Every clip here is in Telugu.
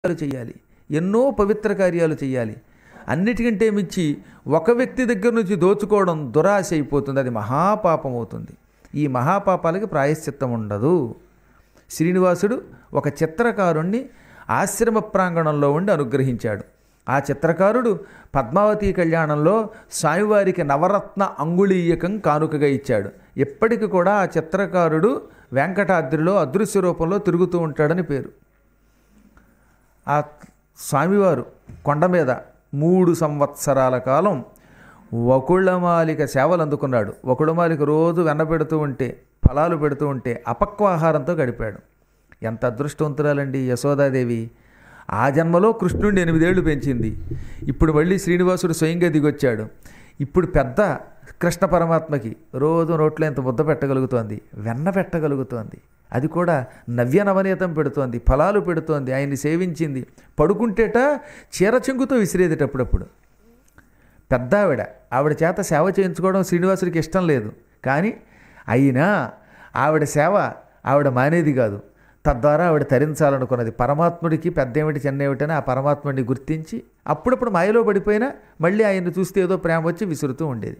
కార్యాలు చేయాలి ఎన్నో పవిత్ర కార్యాలు చేయాలి అన్నిటికంటే మించి ఒక వ్యక్తి దగ్గర నుంచి దోచుకోవడం దురాశ అయిపోతుంది అది మహాపాపం అవుతుంది ఈ మహాపాపాలకి ప్రాయశ్చిత్తం ఉండదు శ్రీనివాసుడు ఒక చిత్రకారుణ్ణి ఆశ్రమ ప్రాంగణంలో ఉండి అనుగ్రహించాడు ఆ చిత్రకారుడు పద్మావతి కళ్యాణంలో స్వామివారికి నవరత్న అంగుళీయకం కానుకగా ఇచ్చాడు ఎప్పటికి కూడా ఆ చిత్రకారుడు వెంకటాద్రిలో అదృశ్య రూపంలో తిరుగుతూ ఉంటాడని పేరు ఆ స్వామివారు కొండ మీద మూడు సంవత్సరాల కాలం వకుళమాలిక సేవలు అందుకున్నాడు వకుళమాలిక రోజు వెన్న పెడుతూ ఉంటే ఫలాలు పెడుతూ ఉంటే అపక్వాహారంతో గడిపాడు ఎంత అదృష్టవంతురాలండి యశోదాదేవి ఆ జన్మలో కృష్ణుడిని ఎనిమిదేళ్లు పెంచింది ఇప్పుడు మళ్ళీ శ్రీనివాసుడు స్వయంగా దిగొచ్చాడు ఇప్పుడు పెద్ద కృష్ణ పరమాత్మకి రోజు నోట్లో ఎంత ముద్ద పెట్టగలుగుతోంది వెన్న పెట్టగలుగుతోంది అది కూడా నవ్య నవనీతం పెడుతోంది ఫలాలు పెడుతోంది ఆయన్ని సేవించింది పడుకుంటేట చీర చెంగుతో విసిరేది అప్పుడప్పుడు పెద్ద ఆవిడ ఆవిడ చేత సేవ చేయించుకోవడం శ్రీనివాసుడికి ఇష్టం లేదు కానీ అయినా ఆవిడ సేవ ఆవిడ మానేది కాదు తద్వారా ఆవిడ తరించాలనుకున్నది పరమాత్ముడికి పెద్ద ఏమిటి చిన్న ఏమిటని ఆ పరమాత్ముడిని గుర్తించి అప్పుడప్పుడు మాయలో పడిపోయినా మళ్ళీ ఆయన్ని చూస్తే ఏదో ప్రేమ వచ్చి విసురుతూ ఉండేది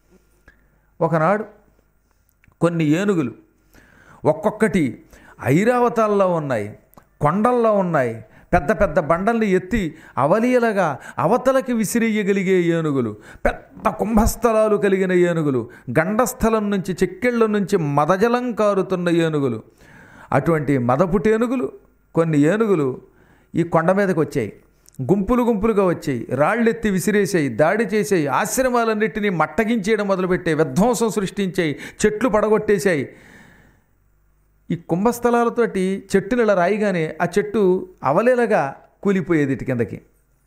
ఒకనాడు కొన్ని ఏనుగులు ఒక్కొక్కటి ఐరావతాల్లో ఉన్నాయి కొండల్లో ఉన్నాయి పెద్ద పెద్ద బండల్ని ఎత్తి అవలీలగా అవతలకి విసిరేయగలిగే ఏనుగులు పెద్ద కుంభస్థలాలు కలిగిన ఏనుగులు గండస్థలం నుంచి చెక్కిళ్ళ నుంచి మదజలం కారుతున్న ఏనుగులు అటువంటి మదపుటి ఏనుగులు కొన్ని ఏనుగులు ఈ కొండ మీదకి వచ్చాయి గుంపులు గుంపులుగా వచ్చాయి రాళ్ళెత్తి విసిరేసాయి దాడి చేసాయి ఆశ్రమాలన్నింటినీ మట్టగించేయడం మొదలుపెట్టాయి విధ్వంసం సృష్టించాయి చెట్లు పడగొట్టేశాయి ఈ కుంభస్థలాలతోటి చెట్టుని ఇలా రాయిగానే ఆ చెట్టు అవలేలగా కూలిపోయేది ఇటు కిందకి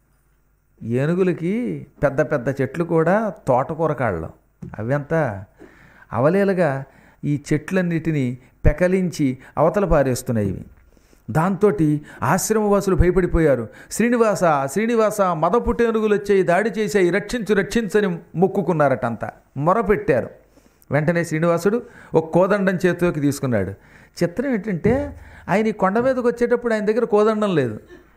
ఏనుగులకి పెద్ద పెద్ద చెట్లు కూడా తోటకూర కాళ్ళం అవంతా అవలేలగా ఈ చెట్లన్నిటినీ పెకలించి అవతల పారేస్తున్నాయి ఇవి దాంతో ఆశ్రమవాసులు భయపడిపోయారు శ్రీనివాస శ్రీనివాస మదపుటేనుగులు వచ్చాయి దాడి చేసాయి రక్షించు రక్షించని మొక్కుకున్నారటంతా మొరపెట్టారు వెంటనే శ్రీనివాసుడు ఒక కోదండం చేతిలోకి తీసుకున్నాడు చిత్రం ఏంటంటే ఆయన ఈ కొండ మీదకి వచ్చేటప్పుడు ఆయన దగ్గర కోదండం లేదు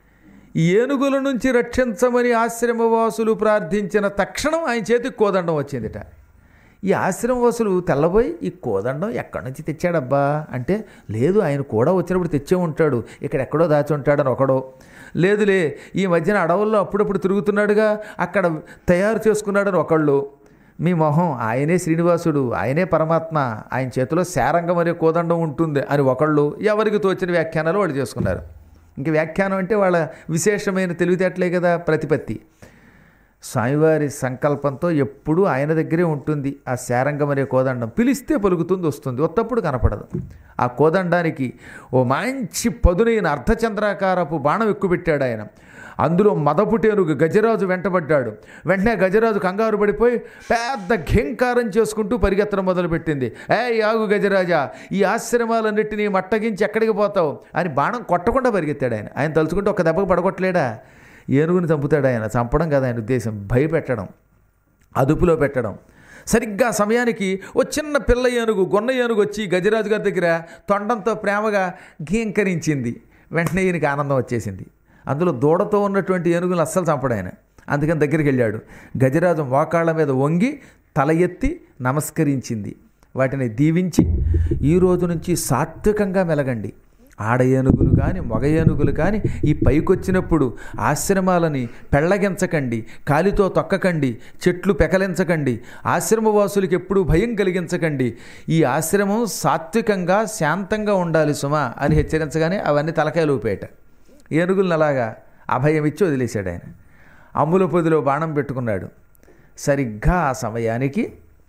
ఈ ఏనుగుల నుంచి రక్షించమని ఆశ్రమవాసులు ప్రార్థించిన తక్షణం ఆయన చేతికి కోదండం వచ్చిందిట ఈ ఆశ్రమవాసులు తెల్లబోయి ఈ కోదండం ఎక్కడి నుంచి తెచ్చాడబ్బా అంటే లేదు ఆయన కూడా వచ్చినప్పుడు తెచ్చే ఉంటాడు ఇక్కడ ఎక్కడో దాచి ఉంటాడని ఒకడో లేదులే ఈ మధ్యన అడవుల్లో అప్పుడప్పుడు తిరుగుతున్నాడుగా అక్కడ తయారు చేసుకున్నాడని ఒకళ్ళు మీ మొహం ఆయనే శ్రీనివాసుడు ఆయనే పరమాత్మ ఆయన చేతిలో శారంగం అనే కోదండం ఉంటుంది అని ఒకళ్ళు ఎవరికి తోచిన వ్యాఖ్యానాలు వాళ్ళు చేసుకున్నారు ఇంక వ్యాఖ్యానం అంటే వాళ్ళ విశేషమైన తెలివితేటలే కదా ప్రతిపత్తి స్వామివారి సంకల్పంతో ఎప్పుడూ ఆయన దగ్గరే ఉంటుంది ఆ శారంగం అనే కోదండం పిలిస్తే పలుకుతుంది వస్తుంది ఒత్తప్పుడు కనపడదు ఆ కోదండానికి ఓ మంచి పదునైన అర్ధచంద్రాకారపు బాణం ఎక్కుపెట్టాడు ఆయన అందులో మదపుటేనుగు గజరాజు వెంటబడ్డాడు వెంటనే గజరాజు కంగారు పడిపోయి పెద్ద ఘేంకారం చేసుకుంటూ పరిగెత్తడం మొదలుపెట్టింది ఏ యాగు గజరాజా ఈ ఆశ్రమాలన్నింటినీ మట్టగించి ఎక్కడికి పోతావు అని బాణం కొట్టకుండా పరిగెత్తాడు ఆయన ఆయన తలుచుకుంటే ఒక దెబ్బకు పడగొట్టలేడా ఏనుగుని చంపుతాడు ఆయన చంపడం కదా ఆయన ఉద్దేశం భయపెట్టడం అదుపులో పెట్టడం సరిగ్గా ఆ సమయానికి ఓ చిన్న పిల్ల ఏనుగు గొన్న ఏనుగు వచ్చి గజరాజు గారి దగ్గర తొండంతో ప్రేమగా గీంకరించింది వెంటనే ఈయనకి ఆనందం వచ్చేసింది అందులో దూడతో ఉన్నటువంటి ఏనుగులు అస్సలు చంపడు ఆయన అందుకని దగ్గరికి వెళ్ళాడు గజరాజు మోకాళ్ళ మీద వంగి తల ఎత్తి నమస్కరించింది వాటిని దీవించి ఈ రోజు నుంచి సాత్వికంగా మెలగండి ఆడ ఏనుగులు కానీ మగ ఏనుగులు కానీ ఈ పైకొచ్చినప్పుడు ఆశ్రమాలని పెళ్ళగించకండి కాలితో తొక్కకండి చెట్లు పెకలించకండి ఆశ్రమవాసులకి ఎప్పుడూ భయం కలిగించకండి ఈ ఆశ్రమం సాత్వికంగా శాంతంగా ఉండాలి సుమా అని హెచ్చరించగానే అవన్నీ తలకాయలు ఊపేట ఏనుగులను అలాగా అభయం ఇచ్చి వదిలేశాడు ఆయన అమ్ముల పొదిలో బాణం పెట్టుకున్నాడు సరిగ్గా ఆ సమయానికి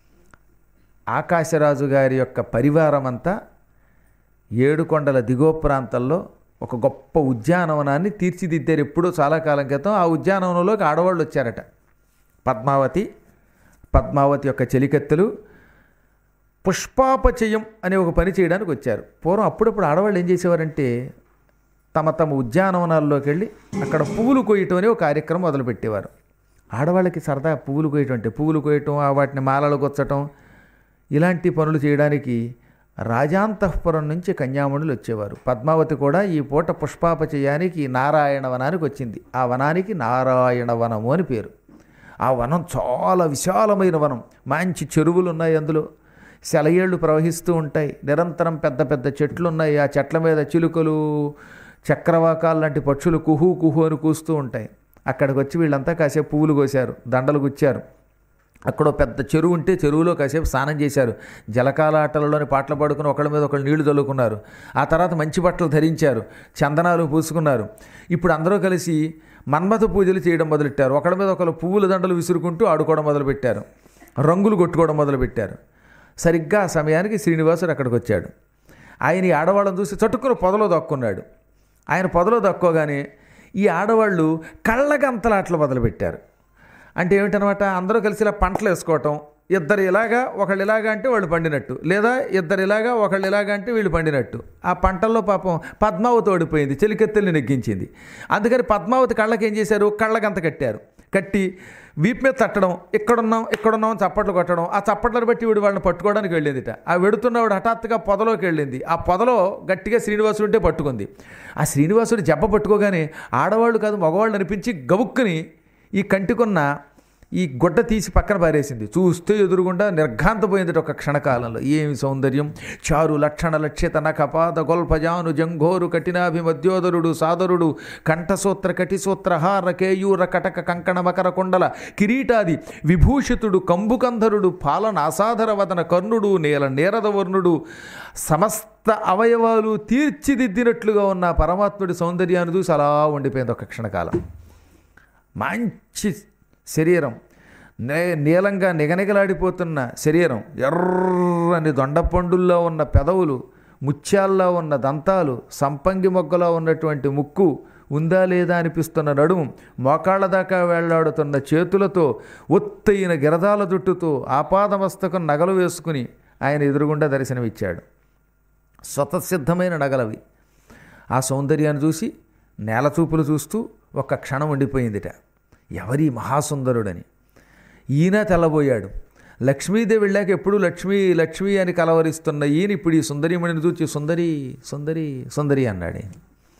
ఆకాశరాజు గారి యొక్క పరివారం అంతా ఏడుకొండల దిగువ ప్రాంతంలో ఒక గొప్ప ఉద్యానవనాన్ని తీర్చిదిద్దారు ఎప్పుడో చాలా కాలం క్రితం ఆ ఉద్యానవనంలోకి ఆడవాళ్ళు వచ్చారట పద్మావతి పద్మావతి యొక్క చెలికత్తెలు పుష్పాపచయం అనే ఒక పని చేయడానికి వచ్చారు పూర్వం అప్పుడప్పుడు ఆడవాళ్ళు ఏం చేసేవారంటే తమ తమ ఉద్యానవనాల్లోకి వెళ్ళి అక్కడ పువ్వులు కొయ్యటం అనే ఒక కార్యక్రమం మొదలుపెట్టేవారు ఆడవాళ్ళకి సరదా పువ్వులు కొయ్యటం అంటే పువ్వులు కొయ్యటం ఆ వాటిని మాలలు కొచ్చటం ఇలాంటి పనులు చేయడానికి రాజాంతఃపురం నుంచి కన్యామునులు వచ్చేవారు పద్మావతి కూడా ఈ పూట పుష్పాపచయానికి నారాయణ వనానికి వచ్చింది ఆ వనానికి నారాయణ వనము అని పేరు ఆ వనం చాలా విశాలమైన వనం మంచి చెరువులు ఉన్నాయి అందులో సెలయేళ్ళు ప్రవహిస్తూ ఉంటాయి నిరంతరం పెద్ద పెద్ద చెట్లు ఉన్నాయి ఆ చెట్ల మీద చిలుకలు చక్రవాకాలు లాంటి పక్షులు కుహు కుహు అని కూస్తూ ఉంటాయి అక్కడికి వచ్చి వీళ్ళంతా కాసేపు పువ్వులు కోసారు దండలు గుచ్చారు అక్కడ ఓ పెద్ద చెరువు ఉంటే చెరువులో కాసేపు స్నానం చేశారు జలకాలాటలలోని పాటలు పాడుకుని ఒకళ్ళ మీద ఒకళ్ళు నీళ్లు చల్లుకున్నారు ఆ తర్వాత మంచి బట్టలు ధరించారు చందనాలు పూసుకున్నారు ఇప్పుడు అందరూ కలిసి మన్మథ పూజలు చేయడం మొదలెట్టారు ఒకళ్ళ మీద ఒకళ్ళు పువ్వుల దండలు విసురుకుంటూ ఆడుకోవడం మొదలుపెట్టారు రంగులు కొట్టుకోవడం మొదలుపెట్టారు సరిగ్గా ఆ సమయానికి శ్రీనివాసుడు అక్కడికి వచ్చాడు ఆయన ఈ ఆడవాళ్ళని చూసి చటుక్కున పొదలో దక్కున్నాడు ఆయన పొదలో దక్కోగానే ఈ ఆడవాళ్ళు కళ్ళగంతలాట్లు మొదలుపెట్టారు అంటే ఏమిటనమాట అందరూ కలిసి ఇలా పంటలు వేసుకోవటం ఇద్దరు ఇలాగా ఒకళ్ళు ఇలాగా అంటే వాళ్ళు పండినట్టు లేదా ఇద్దరు ఇలాగా ఒకళ్ళు ఇలాగా అంటే వీళ్ళు పండినట్టు ఆ పంటల్లో పాపం పద్మావతి ఓడిపోయింది చెలికెత్తెల్ని నెగ్గించింది అందుకని పద్మావతి కళ్ళకి ఏం చేశారు కళ్ళగంత కట్టారు కట్టి వీపు మీద తట్టడం ఇక్కడున్నాం ఇక్కడున్నాం అని చప్పట్లు కొట్టడం ఆ చప్పట్లను బట్టి వీడు వాళ్ళని పట్టుకోవడానికి వెళ్ళిందిట ఆ వెడుతున్నవాడు హఠాత్తుగా పొదలోకి వెళ్ళింది ఆ పొదలో గట్టిగా శ్రీనివాసుడు ఉంటే పట్టుకుంది ఆ శ్రీనివాసుడు జబ్బ పట్టుకోగానే ఆడవాళ్ళు కాదు మగవాళ్ళు అనిపించి గవుక్కుని ఈ కంటికున్న ఈ గుడ్డ తీసి పక్కన పారేసింది చూస్తే ఎదురుగుండా నిర్ఘాంతపోయింది ఒక క్షణకాలంలో ఏమి సౌందర్యం చారు లక్షణ లక్ష్యత నఖపాద గొల్పజాను జంఘోరు కఠినాభిమధ్యోదరుడు సాదరుడు కంఠసూత్ర కటిసూత్రహార కేయూర కటక కంకణ మకర కుండల కిరీటాది విభూషితుడు కంబుకంధరుడు పాలన అసాధర వదన కర్ణుడు నేల నేరదవర్ణుడు సమస్త అవయవాలు తీర్చిదిద్దినట్లుగా ఉన్న పరమాత్ముడి సౌందర్యాన్ని చూసి అలా ఉండిపోయింది ఒక క్షణకాలం మంచి శరీరం నే నీలంగా నిగనిగలాడిపోతున్న శరీరం ఎర్రని దొండపండుల్లో ఉన్న పెదవులు ముత్యాల్లో ఉన్న దంతాలు సంపంగి మొగ్గలో ఉన్నటువంటి ముక్కు ఉందా లేదా అనిపిస్తున్న నడుము మోకాళ్ళ దాకా వేళ్లాడుతున్న చేతులతో ఒత్తైన గిరదాల జుట్టుతో ఆపాదమస్తకం నగలు వేసుకుని ఆయన ఎదురుగుండా దర్శనమిచ్చాడు స్వతసిద్ధమైన నగలవి ఆ సౌందర్యాన్ని చూసి నేల చూపులు చూస్తూ ఒక్క క్షణం ఉండిపోయిందిట ఎవరి మహాసుందరుడని ఈయన తెల్లబోయాడు లక్ష్మీదేవి వెళ్ళాక ఎప్పుడు లక్ష్మీ లక్ష్మి అని కలవరిస్తున్న ఈయన ఇప్పుడు ఈ సుందరీమణిని చూచి సుందరి సుందరి సుందరి అన్నాడు ఈయన.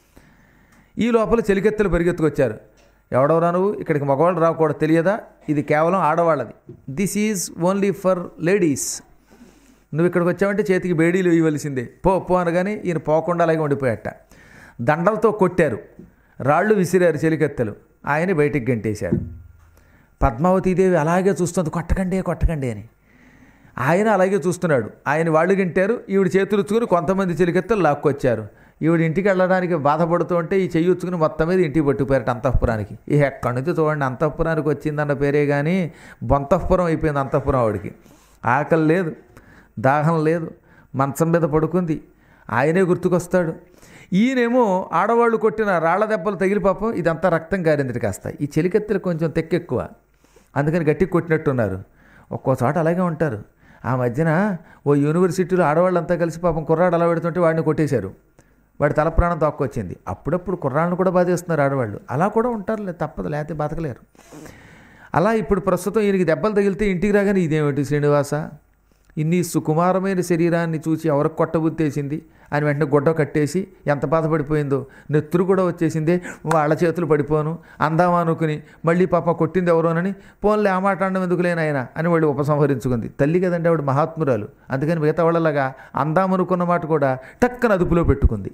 ఈ లోపల చెలికెత్తలు పరిగెత్తుకొచ్చారు ఎవడెవరా నువ్వు ఇక్కడికి మగవాళ్ళు రాకూడదు తెలియదా ఇది కేవలం ఆడవాళ్ళది this is only for ladies నువ్వు ఇక్కడికి వచ్చావంటే చేతికి బేడీలు ఇవ్వవలసిందే పో పో అనగానే ఈయన పోకుండా అలాగే ఉండిపోయాట దండలతో కొట్టారు రాళ్ళు విసిరారు చెలికెత్తలు ఆయన బయటికి గంటేశారు పద్మావతీదేవి అలాగే చూస్తుంది కొట్టకండి కొట్టకండి అని ఆయన అలాగే చూస్తున్నాడు ఆయన వాళ్ళు గింటారు ఈవిడ చేతులు ఉచ్చుకుని కొంతమంది చెలికెత్తలు లాక్కొచ్చారు ఈవిడ ఇంటికి వెళ్ళడానికి బాధపడుతూ ఉంటే ఈ చెయ్యి ఉచ్చుకుని మొత్తం మీద ఇంటికి పట్టుకుపోయారట అంతఃపురానికి ఈ ఎక్కడి నుంచి చూడండి అంతఃపురానికి వచ్చిందన్న పేరే కానీ బొంతఃపురం అయిపోయింది అంతఃపురం ఆవిడికి ఆకలి లేదు దాహం లేదు మంచం మీద పడుకుంది ఆయనే గుర్తుకొస్తాడు ఈయనేమో ఆడవాళ్ళు కొట్టిన రాళ్ల దెబ్బలు తగిలి పాపం ఇదంతా రక్తం కారింది కాస్త ఈ చెలికెత్తలు కొంచెం తెక్కెక్కువ అందుకని గట్టిగా కొట్టినట్టున్నారు ఒక్కో చోట అలాగే ఉంటారు ఆ మధ్యన ఓ యూనివర్సిటీలో ఆడవాళ్ళంతా కలిసి పాపం కుర్రాడు అలా పెడుతుంటే వాడిని కొట్టేశారు వాడి తల ప్రాణం తక్కువచ్చింది అప్పుడప్పుడు కుర్రాళ్ళను కూడా బాధేస్తున్నారు ఆడవాళ్ళు అలా కూడా ఉంటారులే తప్పదు లేకపోతే బతకలేరు అలా ఇప్పుడు ప్రస్తుతం ఈయనకి దెబ్బలు తగిలితే ఇంటికి రాగానే ఇదేమిటి శ్రీనివాస ఇన్ని సుకుమారమైన శరీరాన్ని చూసి ఎవరికి కొట్టబుత్తేసింది అని వెంటనే గుడ్డ కట్టేసి ఎంత బాధపడిపోయిందో నెత్తురు కూడా వచ్చేసిందే వాళ్ళ చేతులు పడిపోను అందామా అనుకుని మళ్ళీ పాప కొట్టింది ఎవరోనని పోన్లే ఆ మాట అనడం ఎందుకులేని ఆయన అని వాళ్ళు ఉపసంహరించుకుంది తల్లి కదండి ఆవిడ మహాత్మురాలు అందుకని మిగతా వాళ్ళలాగా అందామనుకున్న మాట కూడా టక్కన అదుపులో పెట్టుకుంది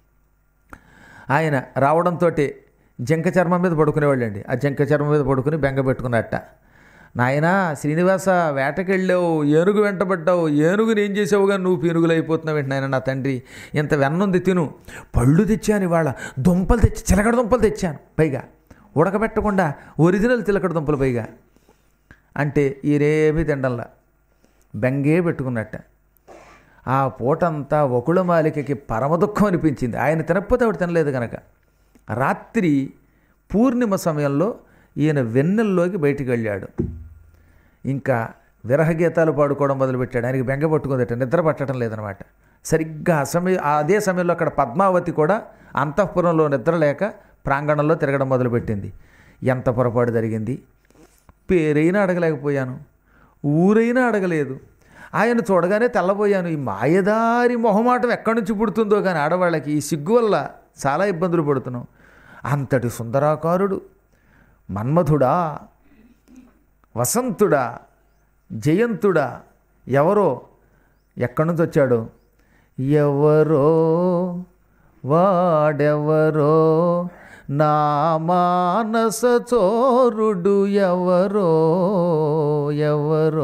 ఆయన రావడంతో జంక చర్మం మీద పడుకునేవాళ్ళండి ఆ జంక చర్మం మీద పడుకుని బెంగ పెట్టుకున్నట్ట నాయనా శ్రీనివాస వేటకెళ్ళావు ఏనుగు వెంటబడ్డావు ఏనుగుని ఏం చేసావు కానీ నువ్వు పీనుగులు అయిపోతున్నావు ఏంటి నాయన నా తండ్రి ఇంత వెన్నుంది తిను పళ్ళు తెచ్చాను ఇవాళ దుంపలు తెచ్చి చిలకడ దుంపలు తెచ్చాను పైగా ఉడకబెట్టకుండా ఒరిజినల్ చిలకడ దుంపలు పైగా అంటే ఈరేమీ తిండంలా బెంగే పెట్టుకున్నట్ట ఆ పూటంతా ఒకళమాలికకి పరమ దుఃఖం అనిపించింది ఆయన తినకపోతే ఆవిడ తినలేదు కనుక రాత్రి పూర్ణిమ సమయంలో ఈయన వెన్నెల్లోకి బయటికి వెళ్ళాడు ఇంకా విరహ గీతాలు పాడుకోవడం మొదలుపెట్టాడు ఆయనకి బెంగ పట్టుకుందట నిద్ర పట్టడం లేదనమాట సరిగ్గా ఆ సమయం అదే సమయంలో అక్కడ పద్మావతి కూడా అంతఃపురంలో నిద్ర లేక ప్రాంగణంలో తిరగడం మొదలుపెట్టింది ఎంత పొరపాటు జరిగింది పేరైనా అడగలేకపోయాను ఊరైనా అడగలేదు ఆయన చూడగానే తెల్లబోయాను ఈ మాయదారి మొహమాటం ఎక్కడి నుంచి పుడుతుందో కానీ ఆడవాళ్ళకి ఈ సిగ్గు వల్ల చాలా ఇబ్బందులు పడుతున్నాం అంతటి సుందరాకారుడు మన్మధుడా వసంతుడా జయంతుడా ఎవరో ఎక్కడి నుంచి వచ్చాడు ఎవరో వాడెవరో నా మానస చోరుడు ఎవరో ఎవరో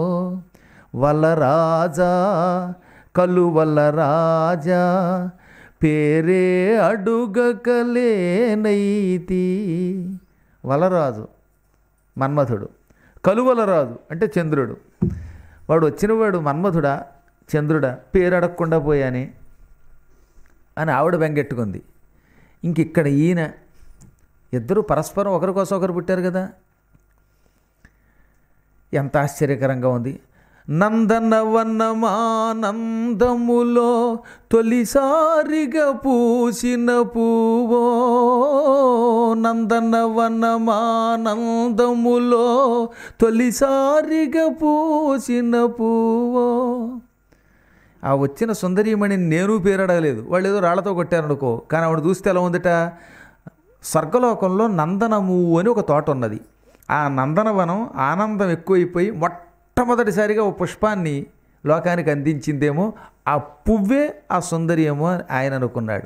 వలరాజా కలువల రాజా పేరే అడుగకలేనైతి వలరాజు మన్మథుడు కలువలరాజు అంటే చంద్రుడు వాడు వచ్చినవాడు మన్మథుడా చంద్రుడా పేరు అడగకుండా పోయాని అని ఆవిడ బెంగెట్టుకుంది ఇంక ఇక్కడ ఈయన ఇద్దరు పరస్పరం ఒకరి కోసం ఒకరు పుట్టారు కదా ఎంత ఆశ్చర్యకరంగా ఉంది నందనవనమానందములో తొలిసారిగా పూసిన పువ్వో నందనవనమానందములో తొలిసారిగా పూసిన పువ్వో ఆ వచ్చిన సుందరీమణిని నేను పేరడగలేదు వాళ్ళు ఏదో రాళ్లతో కొట్టారనుకో కానీ ఆవిడ చూస్తే ఎలా ఉందట స్వర్గలోకంలో నందనము అని ఒక తోట ఉన్నది ఆ నందనవనం ఆనందం ఎక్కువైపోయి మొట్టమొదటిసారిగా ఓ పుష్పాన్ని లోకానికి అందించిందేమో ఆ పువ్వే ఆ సుందరి ఏమో అని ఆయన అనుకున్నాడు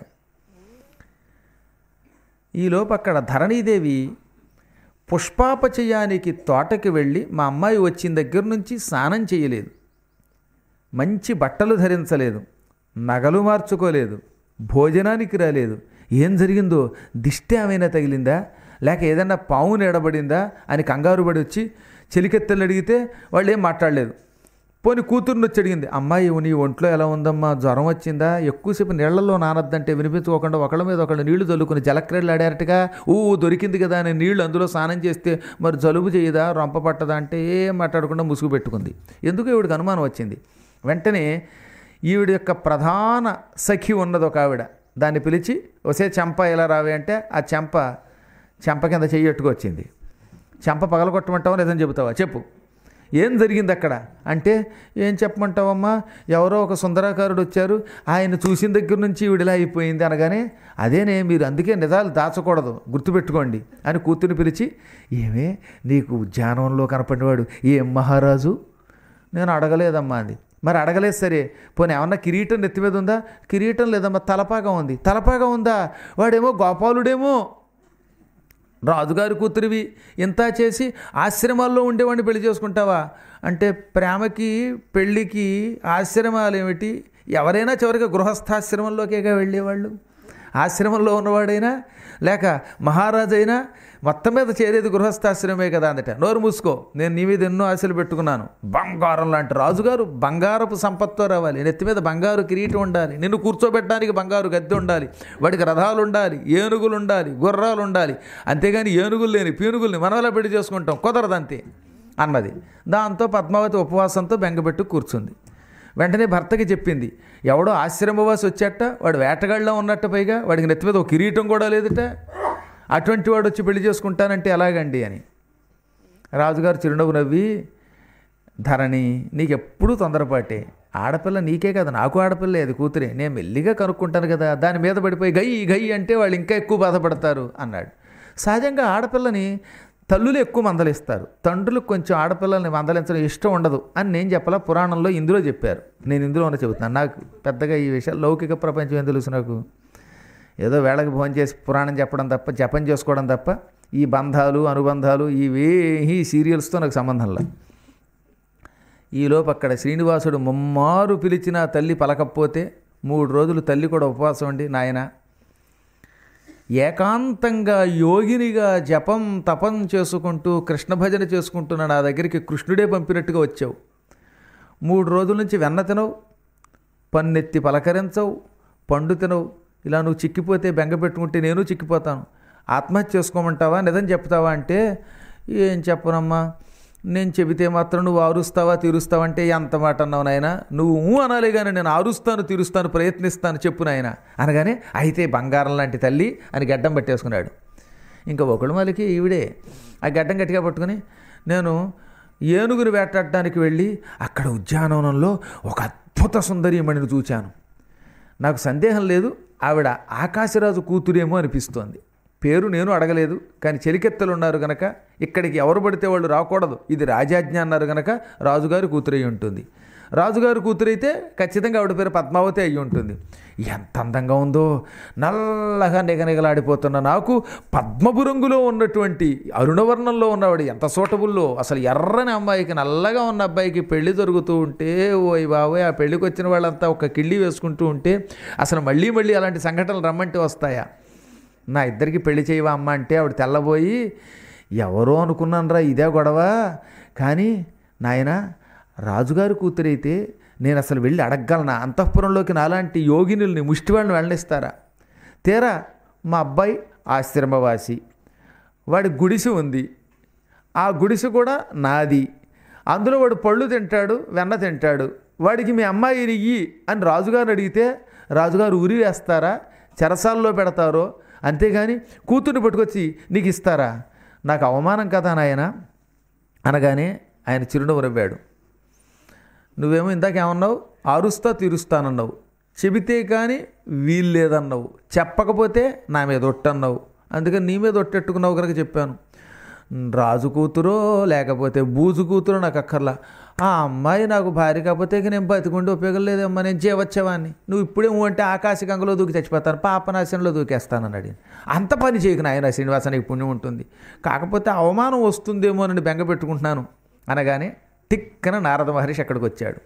ఈలోపు అక్కడ ధరణీదేవి పుష్పాపచయానికి తోటకి వెళ్ళి మా అమ్మాయి వచ్చిన దగ్గర నుంచి స్నానం చేయలేదు మంచి బట్టలు ధరించలేదు నగలు మార్చుకోలేదు భోజనానికి రాలేదు ఏం జరిగిందో దిష్టి ఏమైనా తగిలిందా లేక ఏదన్నా పాము నీడబడిందా అని కంగారు పడి వచ్చి చెలికెత్తలు అడిగితే వాళ్ళు ఏం మాట్లాడలేదు పోని కూతుర్ని వచ్చి అడిగింది అమ్మాయి నీ ఒంట్లో ఎలా ఉందమ్మా జ్వరం వచ్చిందా ఎక్కువసేపు నీళ్లలో నానద్దంటే వినిపించుకోకుండా ఒకళ్ళ మీద ఒకళ్ళు నీళ్లు చల్లుకుని జలక్రీడలు ఆడారటగా ఊ దొరికింది కదా అని నీళ్లు అందులో స్నానం చేస్తే మరి జలుబు చేయదా రొంప పట్టదా అంటే ఏం మాట్లాడకుండా ముసుగు పెట్టుకుంది ఎందుకు ఈవిడికి అనుమానం వచ్చింది వెంటనే ఈవిడ యొక్క ప్రధాన సఖి ఉన్నది ఒక ఆవిడ దాన్ని పిలిచి ఒసే చెంప ఎలా రావే అంటే ఆ చెంప చెంప కింద చెయ్యట్టుకు వచ్చింది చెంప పగలగొట్టమంటావా లేదని చెబుతావా చెప్పు ఏం జరిగింది అక్కడ అంటే ఏం చెప్పమంటావమ్మా ఎవరో ఒక సుందరాకారుడు వచ్చారు ఆయన చూసిన దగ్గర నుంచి ఈవిడిలా అయిపోయింది అనగానే అదేనే మీరు అందుకే నిజాలు దాచకూడదు గుర్తుపెట్టుకోండి అని కూతుర్ని పిలిచి ఏమే నీకు ఉద్యానవనంలో కనపడినవాడు ఏం మహారాజు నేను అడగలేదమ్మా అంది మరి అడగలేదు సరే పోనీ ఏమన్నా కిరీటం నెత్తి మీద ఉందా కిరీటం లేదమ్మా తలపాగా ఉంది తలపాగా ఉందా వాడేమో గోపాలుడేమో రాజుగారి కూతురివి ఇంత చేసి ఆశ్రమాల్లో ఉండేవాడిని పెళ్లి చేసుకుంటావా అంటే ప్రేమకి పెళ్ళికి ఆశ్రమాలు ఏమిటి ఎవరైనా చివరికి గృహస్థాశ్రమంలోకేగా వెళ్ళేవాళ్ళు ఆశ్రమంలో ఉన్నవాడైనా లేక మహారాజైనా మొత్తం మీద చేరేది గృహస్థాశ్రమే కదా అందట నోరు మూసుకో నేను నీ మీద ఎన్నో ఆశలు పెట్టుకున్నాను బంగారం లాంటి రాజుగారు బంగారపు సంపత్తో రావాలి నెత్తి మీద బంగారు కిరీటం ఉండాలి నిన్ను కూర్చోబెట్టడానికి బంగారు గద్దె ఉండాలి వాడికి రథాలు ఉండాలి ఏనుగులు ఉండాలి గుర్రాలు ఉండాలి అంతేగాని ఏనుగులు లేని పీనుగుల్ని మనవలా పెళ్లి చేసుకుంటాం కుదరదు అంతే అన్నది దాంతో పద్మావతి ఉపవాసంతో బెంగపెట్టు కూర్చుంది వెంటనే భర్తకి చెప్పింది ఎవడో ఆశ్రమవాసి వచ్చేట వాడు వేటగాళ్ళలో ఉన్నట్టు పైగా వాడికి నెత్తి మీద ఒక కిరీటం కూడా లేదుట అటువంటి వాడు వచ్చి పెళ్లి చేసుకుంటానంటే ఎలాగండి అని రాజుగారు చిరునవ్వు నవ్వి ధరణి నీకు ఎప్పుడూ తొందరపాటే ఆడపిల్ల నీకే కదా నాకు ఆడపిల్ల అది కూతురే నేను మెల్లిగా కనుక్కుంటాను కదా దాని మీద పడిపోయి గై గై అంటే వాళ్ళు ఇంకా ఎక్కువ బాధపడతారు అన్నాడు సహజంగా ఆడపిల్లని తల్లులు ఎక్కువ మందలిస్తారు తండ్రులకు కొంచెం ఆడపిల్లల్ని మందలించడం ఇష్టం ఉండదు అని నేను చెప్పాలా పురాణంలో ఇందులో చెప్పారు నేను ఇందులోనే చెబుతున్నాను నాకు పెద్దగా ఈ విషయాలు లౌకిక ప్రపంచం ఏం తెలుసు నాకు ఏదో వేళకి భోజనం చేసి పురాణం చెప్పడం తప్ప జపం చేసుకోవడం తప్ప ఈ బంధాలు అనుబంధాలు ఇవి ఈ సీరియల్స్తో నాకు సంబంధం లేదు ఈలోపు అక్కడ శ్రీనివాసుడు ముమ్మారు పిలిచినా తల్లి పలకపోతే మూడు రోజులు తల్లి కూడా ఉపవాసం ఉండి నాయన ఏకాంతంగా యోగినిగా జపం తపం చేసుకుంటూ కృష్ణ భజన చేసుకుంటున్న నా దగ్గరికి కృష్ణుడే పంపినట్టుగా వచ్చావు మూడు రోజుల నుంచి వెన్న తినవు పన్నెత్తి పలకరించవు పండు తినవు ఇలా నువ్వు చిక్కిపోతే బెంగ పెట్టుకుంటే నేను చిక్కిపోతాను ఆత్మహత్య చేసుకోమంటావా నిజం చెప్తావా అంటే ఏం చెప్పనమ్మా నేను చెబితే మాత్రం నువ్వు ఆరుస్తావా తీరుస్తావా అంటే ఎంత మాట అన్నావు నాయన నువ్వు ఊ అనాలి కానీ నేను ఆరుస్తాను తీరుస్తాను ప్రయత్నిస్తాను చెప్పు నాయన అనగానే అయితే బంగారం లాంటి తల్లి అని గడ్డం పట్టేసుకున్నాడు ఇంకా ఒకడు మళ్ళీ ఈవిడే ఆ గడ్డం గట్టిగా పట్టుకుని నేను ఏనుగుని వేటాడడానికి వెళ్ళి అక్కడ ఉద్యానవనంలో ఒక అద్భుత సుందరీమణిని చూచాను నాకు సందేహం లేదు ఆవిడ ఆకాశరాజు కూతురేమో అనిపిస్తోంది పేరు నేను అడగలేదు కానీ చెలికెత్తలు ఉన్నారు గనక ఇక్కడికి ఎవరు పడితే వాళ్ళు రాకూడదు ఇది రాజాజ్ఞ అన్నారు గనక రాజుగారి కూతురై ఉంటుంది రాజుగారి కూతురైతే ఖచ్చితంగా ఆవిడ పేరు పద్మావతి అయి ఉంటుంది ఎంత అందంగా ఉందో నల్లగా నిగనిగలాడిపోతున్న నాకు పద్మపు రంగులో ఉన్నటువంటి అరుణవర్ణంలో ఉన్నవాడు ఎంత సూటబుల్లో అసలు ఎర్రని అమ్మాయికి నల్లగా ఉన్న అబ్బాయికి పెళ్లి జరుగుతూ ఉంటే ఓయ్ బాబోయ్ ఆ పెళ్లికి వచ్చిన వాళ్ళంతా ఒక కిళ్ళి వేసుకుంటూ ఉంటే అసలు మళ్ళీ మళ్ళీ అలాంటి సంఘటనలు రమ్మంటే వస్తాయా నా ఇద్దరికి పెళ్లి చేయవా అమ్మ అంటే ఆవిడ తెల్లబోయి ఎవరో అనుకున్నానురా ఇదే గొడవ కానీ నాయన రాజుగారి కూతురైతే నేను అసలు వెళ్ళి అడగగలనా అంతఃపురంలోకి నాలాంటి యోగినుల్ని ముష్టివాళ్ళని వెళ్ళనిస్తారా తీరా మా అబ్బాయి ఆశ్రమవాసి వాడి గుడిసె ఉంది ఆ గుడిసె కూడా నాది అందులో వాడు పళ్ళు తింటాడు వెన్న తింటాడు వాడికి మీ అమ్మాయి ఇయ్యి అని రాజుగారు అడిగితే రాజుగారు ఉరి వేస్తారా చెరసాల్లో పెడతారో అంతేగాని కూతుర్ని పట్టుకొచ్చి నీకు ఇస్తారా నాకు అవమానం కదా నాయన అనగానే ఆయన చిరునవ్వు నవ్వాడు నువ్వేమో ఇందాక ఏమన్నావు ఆరుస్తా తీరుస్తానన్నావు చెబితే కానీ వీలు లేదన్నావు చెప్పకపోతే నా మీద ఒట్టన్నావు అందుకని నీ మీద ఒట్టెట్టుకున్నావు కనుక చెప్పాను రాజు కూతురో లేకపోతే బూజు కూతురో నాకు అక్కర్లా ఆ అమ్మాయి నాకు భార్య కాకపోతే ఇక నేను బతికుండి ఉపయోగం లేదమ్మా నేను చేయవచ్చేవాన్ని నువ్వు ఇప్పుడే ఊ అంటే ఆకాశ గంగలో దూకి చచ్చిపోతాను పాపనాశనంలో దూకేస్తానని అడిగింది అంత పని చేయకు నాయన శ్రీనివాసానికి పుణ్యం ఉంటుంది కాకపోతే అవమానం వస్తుందేమోనని బెంగ పెట్టుకుంటున్నాను అనగానే తిక్కన నారద మహర్షి అక్కడికి వచ్చాడు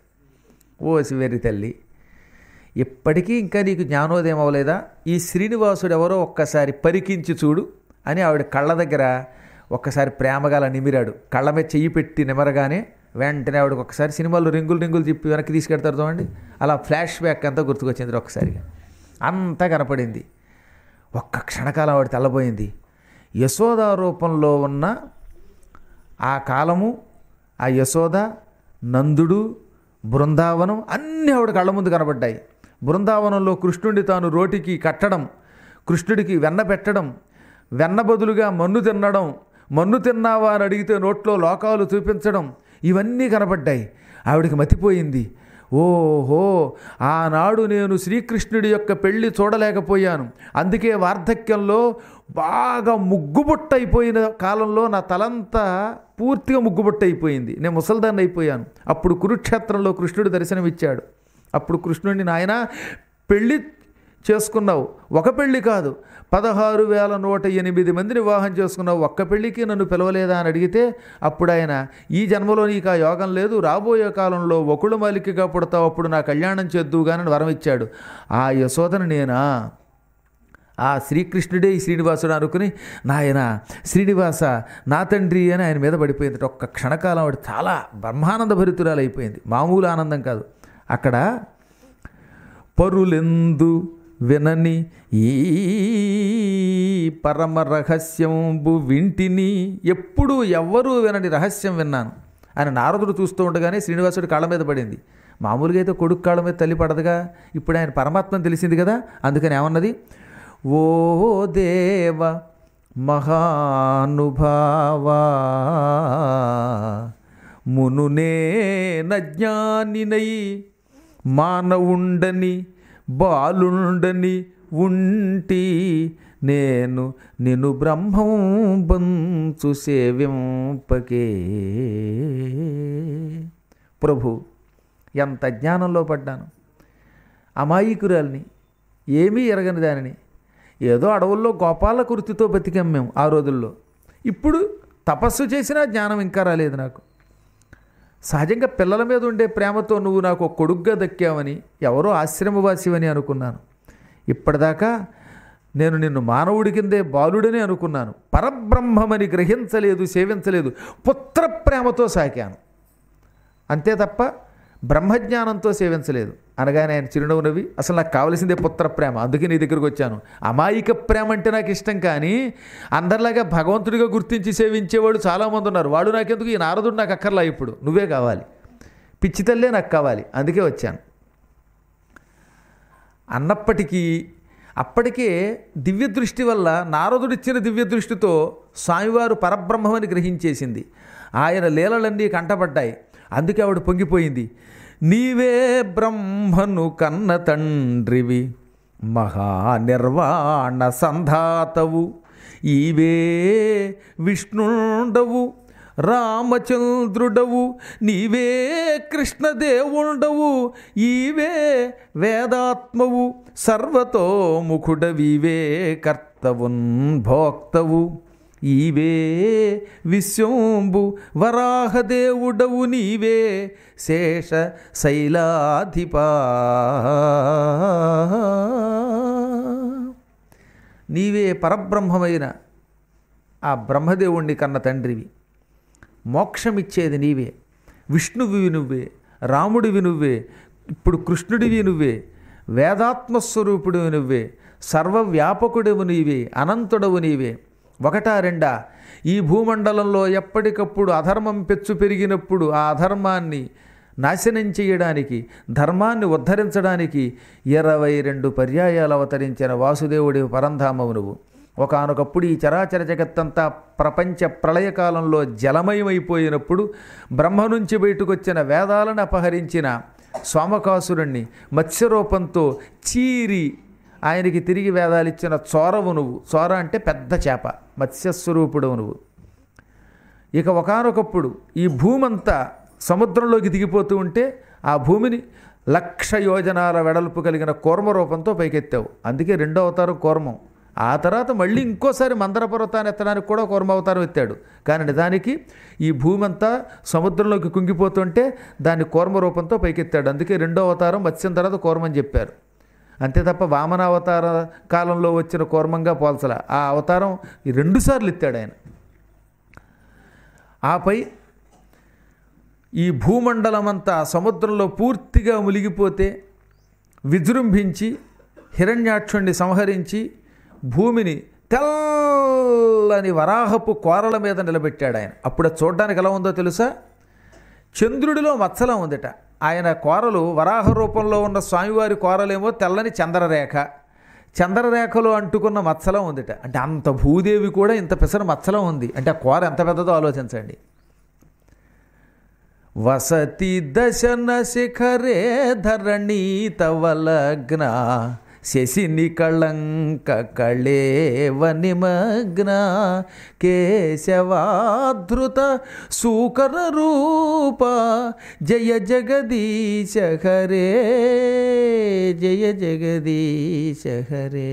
ఓ శివేరి తల్లి ఇప్పటికీ ఇంకా నీకు జ్ఞానోదయం అవ్వలేదా ఈ శ్రీనివాసుడు ఎవరో ఒక్కసారి పరికించి చూడు అని ఆవిడ కళ్ళ దగ్గర ఒక్కసారి ప్రేమగా అలా నిమిరాడు కళ్ళ మీద చెయ్యి పెట్టి నిమరగానే వెంటనే ఆవిడకి ఒకసారి సినిమాలో రింగులు రింగులు చెప్పి వెనక్కి తీసుకెడతారు చూడండి అలా ఫ్లాష్ బ్యాక్ అంతా గుర్తుకొచ్చింది ఒక్కసారిగా అంతా కనపడింది ఒక్క క్షణకాలం ఆవిడ తెల్లబోయింది యశోద రూపంలో ఉన్న ఆ కాలము ఆ యశోద నందుడు బృందావనం అన్నీ ఆవిడ కళ్ళ ముందు కనబడ్డాయి బృందావనంలో కృష్ణుడి తాను రోటికి కట్టడం కృష్ణుడికి వెన్న పెట్టడం వెన్న బదులుగా మన్ను తినడం మన్ను తిన్నావా అని అడిగితే నోట్లో లోకాలు చూపించడం ఇవన్నీ కనబడ్డాయి ఆవిడికి మతిపోయింది ఓహో ఆనాడు నేను శ్రీకృష్ణుడి యొక్క పెళ్లి చూడలేకపోయాను అందుకే వార్ధక్యంలో బాగా ముగ్గుబుట్ట అయిపోయిన కాలంలో నా తలంతా పూర్తిగా ముగ్గుబుట్ట అయిపోయింది నేను ముసల్దాన్ని అయిపోయాను అప్పుడు కురుక్షేత్రంలో కృష్ణుడు దర్శనమిచ్చాడు అప్పుడు కృష్ణుడిని నాయన పెళ్ళి చేసుకున్నావు ఒక పెళ్ళి కాదు పదహారు వేల నూట ఎనిమిది మందిని వివాహం చేసుకున్నావు ఒక్క పెళ్ళికి నన్ను పిలవలేదా అని అడిగితే అప్పుడు ఆయన ఈ జన్మలో నీకు ఆ యోగం లేదు రాబోయే కాలంలో ఒకళ్ళు మాలికగా పుడతావు అప్పుడు నా కళ్యాణం చేద్దువుగానని వరం ఇచ్చాడు ఆ యశోదను నేనా ఆ శ్రీకృష్ణుడే ఈ శ్రీనివాసుడు అనుకుని నాయన శ్రీనివాస నా తండ్రి అని ఆయన మీద పడిపోయింది ఒక్క క్షణకాలం ఆవిడ చాలా బ్రహ్మానంద భరితురాలు అయిపోయింది మామూలు ఆనందం కాదు అక్కడ పరులెందు వినని ఈ పరమ రహస్యంబు వింటిని ఎప్పుడు ఎవ్వరూ వినని రహస్యం విన్నాను అని నారదుడు చూస్తూ ఉండగానే శ్రీనివాసుడి కాళ్ళ మీద పడింది మామూలుగా అయితే కొడుకు కాళ్ళ మీద తల్లి పడదుగా ఇప్పుడు ఆయన పరమాత్మని తెలిసింది కదా అందుకని ఏమన్నది ఓ దేవ మహానుభావా మునునే నజ్ఞానినై మానవుండని బాలుండని ఉంటి నేను నిన్ను బ్రహ్మం బంచు సేవింపకే ప్రభు ఎంత జ్ఞానంలో పడ్డాను అమాయకురాల్ని ఏమీ ఎరగని దానిని ఏదో అడవుల్లో గోపాల కుర్తితో బతికాం మేము ఆ రోజుల్లో ఇప్పుడు తపస్సు చేసినా జ్ఞానం ఇంకా రాలేదు నాకు సహజంగా పిల్లల మీద ఉండే ప్రేమతో నువ్వు నాకు ఒక కొడుగ్గా దక్కావని ఎవరో ఆశ్రమవాసివని అనుకున్నాను ఇప్పటిదాకా నేను నిన్ను మానవుడి కిందే బాలుడని అనుకున్నాను పరబ్రహ్మమని గ్రహించలేదు సేవించలేదు పుత్ర ప్రేమతో సాకాను అంతే తప్ప బ్రహ్మజ్ఞానంతో సేవించలేదు అనగానే ఆయన చిరునవ్వు నవ్వి అసలు నాకు కావలసిందే పుత్ర ప్రేమ అందుకే నీ దగ్గరకు వచ్చాను అమాయిక ప్రేమ అంటే నాకు ఇష్టం కానీ అందరిలాగా భగవంతుడిగా గుర్తించి సేవించేవాడు చాలామంది ఉన్నారు వాడు నాకెందుకు ఈ నారదుడు నాకు అక్కర్లా ఇప్పుడు నువ్వే కావాలి పిచ్చి తల్లే నాకు కావాలి అందుకే వచ్చాను అన్నప్పటికీ అప్పటికే దివ్య దృష్టి వల్ల నారదుడిచ్చిన దివ్య దృష్టితో స్వామివారు పరబ్రహ్మమని గ్రహించేసింది ఆయన లీలలన్నీ కంటపడ్డాయి అందుకే ఆవిడ పొంగిపోయింది నీవే బ్రహ్మను కన్న తండ్రివి మహానిర్వాణ సంధాతవు ఈవే విష్ణుండవు రామచంద్రుడవు నీవే కృష్ణదేవుండవు ఈవే వేదాత్మవు సర్వతోముఖుడవివే కర్తవున్ భోక్తవు ఈవే విశ్వంబు వరాహదేవుడవు నీవే శేష శైలాధిపా నీవే పరబ్రహ్మమైన ఆ బ్రహ్మదేవుణ్ణి కన్న తండ్రివి మోక్షమిచ్చేది నీవే విష్ణువివి నువ్వే రాముడివి నువ్వే ఇప్పుడు కృష్ణుడివి నువ్వే వేదాత్మస్వరూపుడివి నువ్వే సర్వవ్యాపకుడివి నీవే అనంతుడవు నీవే ఒకటా రెండా ఈ భూమండలంలో ఎప్పటికప్పుడు అధర్మం పెచ్చు పెరిగినప్పుడు ఆ అధర్మాన్ని నాశనం చేయడానికి ధర్మాన్ని ఉద్ధరించడానికి ఇరవై రెండు పర్యాయాలు అవతరించిన వాసుదేవుడి పరంధామవు నువ్వు ఒకనొకప్పుడు ఈ చరాచర జగత్తంతా ప్రపంచ ప్రళయకాలంలో జలమయమైపోయినప్పుడు బ్రహ్మ నుంచి బయటకు వచ్చిన వేదాలను అపహరించిన సోమకాసురుణ్ణి మత్స్యరూపంతో చీరి ఆయనకి తిరిగి వేదాలు ఇచ్చిన చోరవు నువ్వు చోర అంటే పెద్ద చేప మత్స్యస్వరూపుడు నువ్వు ఇక ఒకనొకప్పుడు ఈ భూమంతా సముద్రంలోకి దిగిపోతూ ఉంటే ఆ భూమిని లక్ష యోజనాల వెడల్పు కలిగిన కూర్మ రూపంతో పైకెత్తావు అందుకే రెండో అవతారం కూర్మం ఆ తర్వాత మళ్ళీ ఇంకోసారి మందర పర్వతాన్ని ఎత్తడానికి కూడా కూర్మ అవతారం ఎత్తాడు కానీ నిజానికి ఈ భూమి అంతా సముద్రంలోకి కుంగిపోతుంటే దాన్ని కూర్మ రూపంతో పైకెత్తాడు అందుకే రెండో అవతారం మత్స్యం తర్వాత కూర్మని చెప్పారు అంతే తప్ప వామనావతార కాలంలో వచ్చిన కూర్మంగా పోల్చల ఆ అవతారం ఈ రెండుసార్లు ఎత్తాడు ఆయన ఆపై ఈ భూమండలమంతా సముద్రంలో పూర్తిగా మునిగిపోతే విజృంభించి హిరణ్యాక్షుణ్ణి సంహరించి భూమిని తెల్లని వరాహపు కోరల మీద నిలబెట్టాడు ఆయన అప్పుడు అది చూడడానికి ఎలా ఉందో తెలుసా చంద్రుడిలో మచ్చలం ఉందట ఆయన కోరలు వరాహ రూపంలో ఉన్న స్వామివారి కోరలేమో తెల్లని చంద్రరేఖ చంద్రరేఖలో అంటుకున్న మచ్చలం ఉందిట అంటే అంత భూదేవి కూడా ఇంత పెసర మచ్చలం ఉంది అంటే ఆ కోర ఎంత పెద్దదో ఆలోచించండి వసతి దశన శిఖరే ధరణి తవలగ్న శశిని కళంక కళేవ నిమగ్న కేశవాధృత సూకర రూప జయ జగదీశ హరే జయ జగదీశ హరే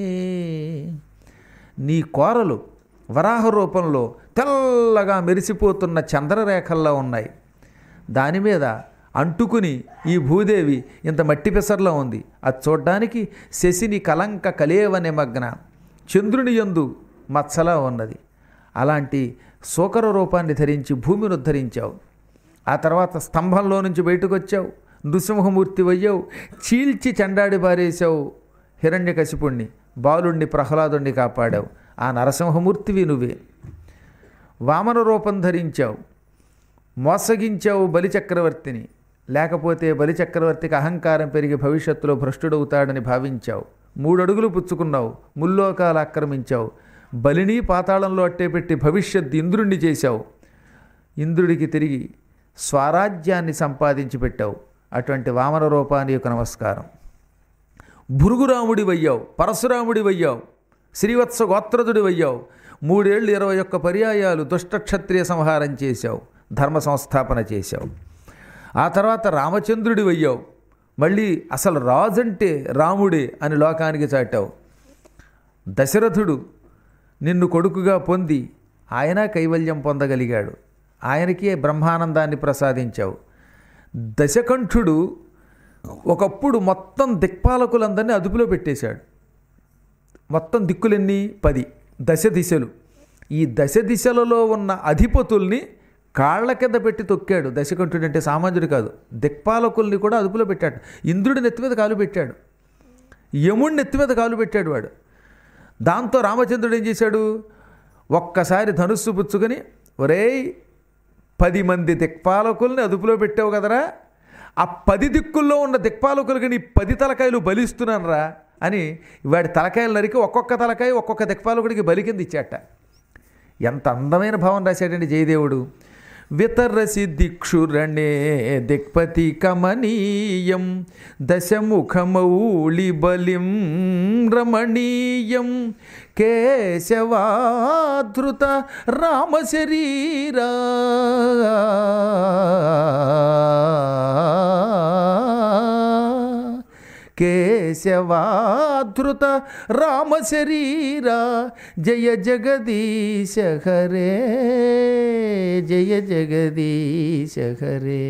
నీ కోరలు వరాహ రూపంలో తెల్లగా మెరిసిపోతున్న చంద్రరేఖల్లో ఉన్నాయి దాని మీద అంటుకుని ఈ భూదేవి ఇంత మట్టి పెసర్లో ఉంది అది చూడ్డానికి శశిని కలంక కలేవ నిమగ్న చంద్రుని యందు మచ్చలా ఉన్నది అలాంటి సూకర రూపాన్ని ధరించి భూమిని ఉద్ధరించావు ఆ తర్వాత స్తంభంలో నుంచి బయటకు వచ్చావు నృసింహమూర్తి అయ్యావు చీల్చి చెండాడి బారేశావు హిరణ్యకశిపుణ్ణి బాలుణ్ణి ప్రహ్లాదుణ్ణి కాపాడావు ఆ నరసింహమూర్తివి నువ్వే వామన రూపం ధరించావు మోసగించావు బలిచక్రవర్తిని లేకపోతే బలిచక్రవర్తికి అహంకారం పెరిగి భవిష్యత్తులో భ్రష్టుడవుతాడని భావించావు మూడు అడుగులు పుచ్చుకున్నావు ముల్లోకాలు ఆక్రమించావు బలిని పాతాళంలో అట్టేపెట్టి భవిష్యత్ ఇంద్రుణ్ణి చేశావు ఇంద్రుడికి తిరిగి స్వరాజ్యాన్ని సంపాదించి పెట్టావు అటువంటి వామన రూపాన్ని యొక్క నమస్కారం భృగురాముడి వయ్యావు పరశురాముడి వయ్యావు శ్రీవత్స గోత్రదుడి వయ్యావు మూడేళ్ళు ఇరవై ఒక్క పర్యాయాలు దుష్టక్షత్రియ సంహారం చేశావు ధర్మ సంస్థాపన చేశావు ఆ తర్వాత రామచంద్రుడి వయ్యావు మళ్ళీ అసలు రాజంటే రాముడే అని లోకానికి చాటావు దశరథుడు నిన్ను కొడుకుగా పొంది ఆయన కైవల్యం పొందగలిగాడు ఆయనకి బ్రహ్మానందాన్ని ప్రసాదించావు దశకంఠుడు ఒకప్పుడు మొత్తం దిక్పాలకులందరినీ అదుపులో పెట్టేశాడు మొత్తం దిక్కులెన్ని పది దశ దిశలు ఈ దశ దిశలలో ఉన్న అధిపతుల్ని కాళ్ళ కింద పెట్టి తొక్కాడు దశకంఠుడు అంటే సామాన్యుడు కాదు దిక్పాలకుల్ని కూడా అదుపులో పెట్టాడు ఇంద్రుడి నెత్తి మీద కాలు పెట్టాడు యముడి నెత్తి మీద కాలు పెట్టాడు వాడు దాంతో రామచంద్రుడు ఏం చేశాడు ఒక్కసారి ధనుస్సు పుచ్చుకొని ఒరేయ్ పది మంది దిక్పాలకుల్ని అదుపులో పెట్టావు కదరా ఆ పది దిక్కుల్లో ఉన్న దిక్పాలకులకి నీ పది తలకాయలు బలిస్తున్నానరా అని వాడి తలకాయలు నరికి ఒక్కొక్క తలకాయ ఒక్కొక్క దిక్పాలకుడికి బలి కింద ఇచ్చాట ఎంత అందమైన భావం రాశాడండి జయదేవుడు వితరసి దిక్షురణే దిక్పతి కమనీయం దశముఖమౌళి బలిం రమణీయం కేశవాధృత రామశరీరా కేశవాధృత రామశరీరా జయ జగదీశ హరే జయ జగదీశ హరే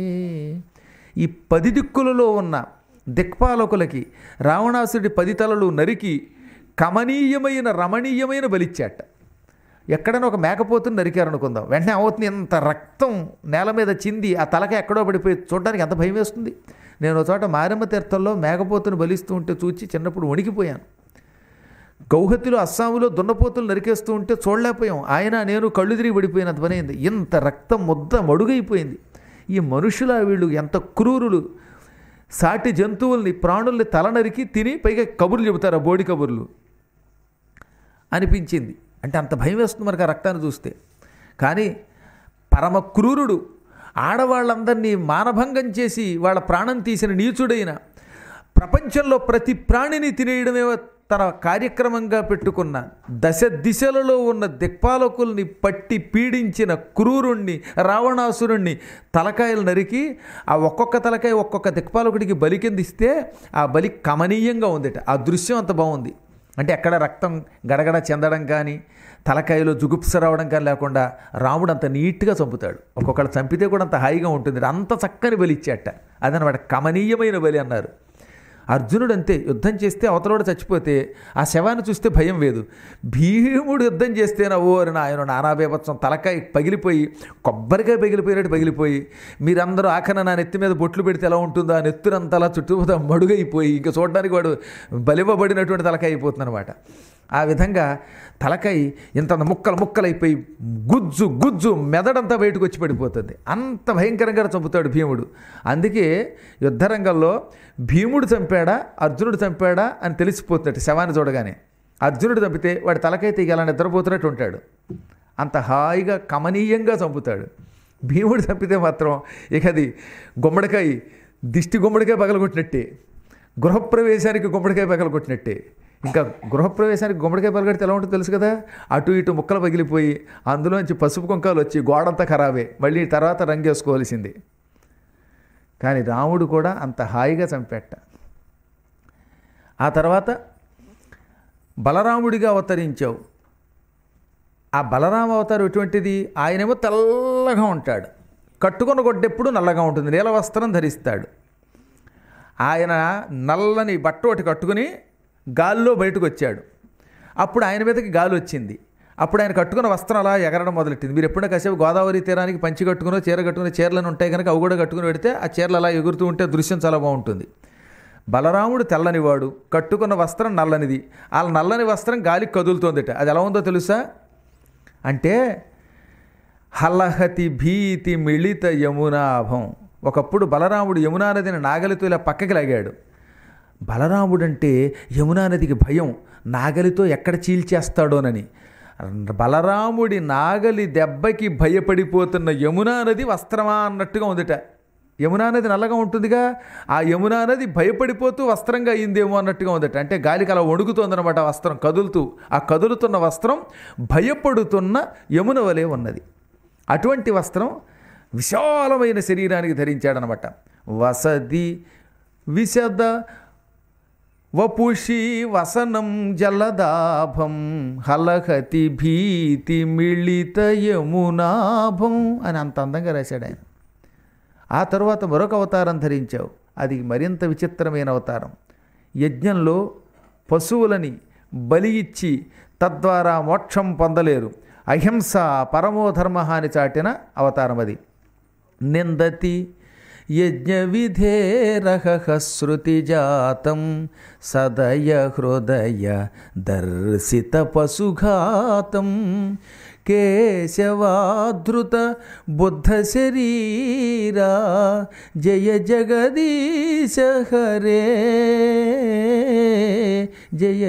ఈ పది దిక్కులలో ఉన్న దిక్పాలకులకి రావణాసుడి పది తలలు నరికి కమనీయమైన రమణీయమైన బలిచ్చాట ఎక్కడైనా ఒక మేకపోతుని నరికారనుకుందాం వెంటనే అవుతుంది ఇంత రక్తం నేల మీద చింది ఆ తలక ఎక్కడో పడిపోయి చూడడానికి ఎంత భయం వేస్తుంది నేను ఒక చోట మారమ్మ తీర్థంలో మేకపోతుని బలిస్తూ ఉంటే చూచి చిన్నప్పుడు వణికిపోయాను గౌహతిలో అస్సాములో దున్నపోతులు నరికేస్తూ ఉంటే చూడలేకపోయాం ఆయన నేను కళ్ళు తిరిగి పడిపోయినంత పని అయింది ఇంత రక్తం ముద్ద మడుగైపోయింది ఈ మనుషుల వీళ్ళు ఎంత క్రూరులు సాటి జంతువుల్ని ప్రాణుల్ని తల నరికి తిని పైగా కబుర్లు చెబుతారు ఆ బోడి కబుర్లు అనిపించింది అంటే అంత భయం వేస్తుంది మనకు ఆ రక్తాన్ని చూస్తే కానీ పరమ క్రూరుడు ఆడవాళ్ళందరినీ మానభంగం చేసి వాళ్ళ ప్రాణం తీసిన నీచుడైన ప్రపంచంలో ప్రతి ప్రాణిని తినేయడమే తన కార్యక్రమంగా పెట్టుకున్న దశ దిశలలో ఉన్న దిక్పాలకుల్ని పట్టి పీడించిన క్రూరుణ్ణి రావణాసురుణ్ణి తలకాయలు నరికి ఆ ఒక్కొక్క తలకాయ ఒక్కొక్క దిక్పాలకుడికి బలి కింద ఇస్తే ఆ బలి కమనీయంగా ఉందట ఆ దృశ్యం అంత బాగుంది అంటే ఎక్కడ రక్తం గడగడ చెందడం కానీ తలకాయలో జుగుప్స రావడం కానీ లేకుండా రాముడు అంత నీట్గా చంపుతాడు ఒక్కొక్కళ్ళు చంపితే కూడా అంత హాయిగా ఉంటుంది అంత చక్కని బలి ఇచ్చాట అదనమాట కమనీయమైన బలి అన్నారు అర్జునుడు అంతే యుద్ధం చేస్తే అవతలోడు చచ్చిపోతే ఆ శవాన్ని చూస్తే భయం లేదు భీముడు యుద్ధం చేస్తేనా ఓ అని ఆయన నానాబేపత్సం తలకాయ పగిలిపోయి కొబ్బరికాయ పగిలిపోయినట్టు పగిలిపోయి మీరందరూ ఆఖన నా నెత్తి మీద బొట్లు పెడితే ఎలా ఉంటుందో ఆ నెత్తురంతా అలా చుట్టుపోతా మడుగైపోయి ఇంకా చూడడానికి వాడు బలివ్వబడినటువంటి తలకాయ అయిపోతుంది అనమాట ఆ విధంగా తలకాయ ఇంత ముక్కలు ముక్కలైపోయి గుజ్జు గుజ్జు మెదడంతా బయటకు వచ్చి పడిపోతుంది అంత భయంకరంగా చంపుతాడు భీముడు అందుకే యుద్ధరంగంలో భీముడు చంపాడా అర్జునుడు చంపాడా అని తెలిసిపోతుంది శవాన్ని చూడగానే అర్జునుడు చంపితే వాడి తలకాయ తీగ అలా నిద్రపోతున్నట్టు ఉంటాడు అంత హాయిగా కమనీయంగా చంపుతాడు భీముడు చంపితే మాత్రం ఇక అది గుమ్మడికాయ దిష్టి గుమ్మడికాయ పగలగొట్టినట్టే గృహప్రవేశానికి గుమ్మడికాయ పగలగొట్టినట్టే ఇంకా గృహప్రవేశానికి గుమ్మడికాయ పగలగొడితే ఎలా ఉంటుందో తెలుసు కదా అటు ఇటు ముక్కలు పగిలిపోయి అందులోంచి పసుపు కుంకాలు వచ్చి గోడంతా ఖరాబే మళ్ళీ తర్వాత రంగేసుకోవాల్సింది కానీ రాముడు కూడా అంత హాయిగా చంపెట్ట ఆ తర్వాత బలరాముడిగా అవతరించావు ఆ బలరామ అవతారం ఎటువంటిది ఆయనేమో తెల్లగా ఉంటాడు కట్టుకున్న గొడ్డెప్పుడు నల్లగా ఉంటుంది నీల వస్త్రం ధరిస్తాడు ఆయన నల్లని బట్ట ఒకటి కట్టుకుని గాల్లో బయటకు వచ్చాడు అప్పుడు ఆయన మీదకి గాలి వచ్చింది అప్పుడు ఆయన కట్టుకున్న వస్త్రం అలా ఎగరడం మొదలెట్టింది మీరు ఎప్పుడైనా కాసేపు గోదావరి తీరానికి పంచి కట్టుకుని చీర కట్టుకుని చీరలను ఉంటాయి కనుక అవి కూడా కట్టుకుని పెడితే ఆ చీరలు అలా ఎగురుతూ ఉంటే దృశ్యం చాలా బాగుంటుంది బలరాముడు తెల్లనివాడు కట్టుకున్న వస్త్రం నల్లనిది ఆ నల్లని వస్త్రం గాలికి కదులుతోందిట అది ఎలా ఉందో తెలుసా అంటే హలహతి భీతి మిళిత యమునాభం ఒకప్పుడు బలరాముడు యమునా నదిని నాగలితో ఇలా పక్కకి లాగాడు బలరాముడంటే యమునా నదికి భయం నాగలితో ఎక్కడ చీల్చేస్తాడోనని బలరాముడి నాగలి దెబ్బకి భయపడిపోతున్న యమునా నది వస్త్రమా అన్నట్టుగా ఉందిట యమునా నది నల్లగా ఉంటుందిగా ఆ యమునా నది భయపడిపోతూ వస్త్రంగా అయిందేమో అన్నట్టుగా ఉందట అంటే గాలికి అలా వణుకుతోందనమాట ఆ వస్త్రం కదులుతూ ఆ కదులుతున్న వస్త్రం భయపడుతున్న యమున వలె ఉన్నది అటువంటి వస్త్రం విశాలమైన శరీరానికి ధరించాడనమాట వసది విశద వపుషి వసనం జలదాభం హలహతి భీతి మిళిత యమునాభం అని అంత అందంగా రాశాడు ఆయన ఆ తరువాత మరొక అవతారం ధరించావు అది మరింత విచిత్రమైన అవతారం యజ్ఞంలో పశువులని బలి ఇచ్చి తద్వారా మోక్షం పొందలేరు అహింస పరమోధర్మ అని చాటిన అవతారం అది నిందతి యజ్ఞ విధేరహ శృతి జాతం సదయ హృదయ దర్శిత పశుఘాతం కేశవాధృత బుద్ధ శరీరా జయ జగదీశ హరే జయ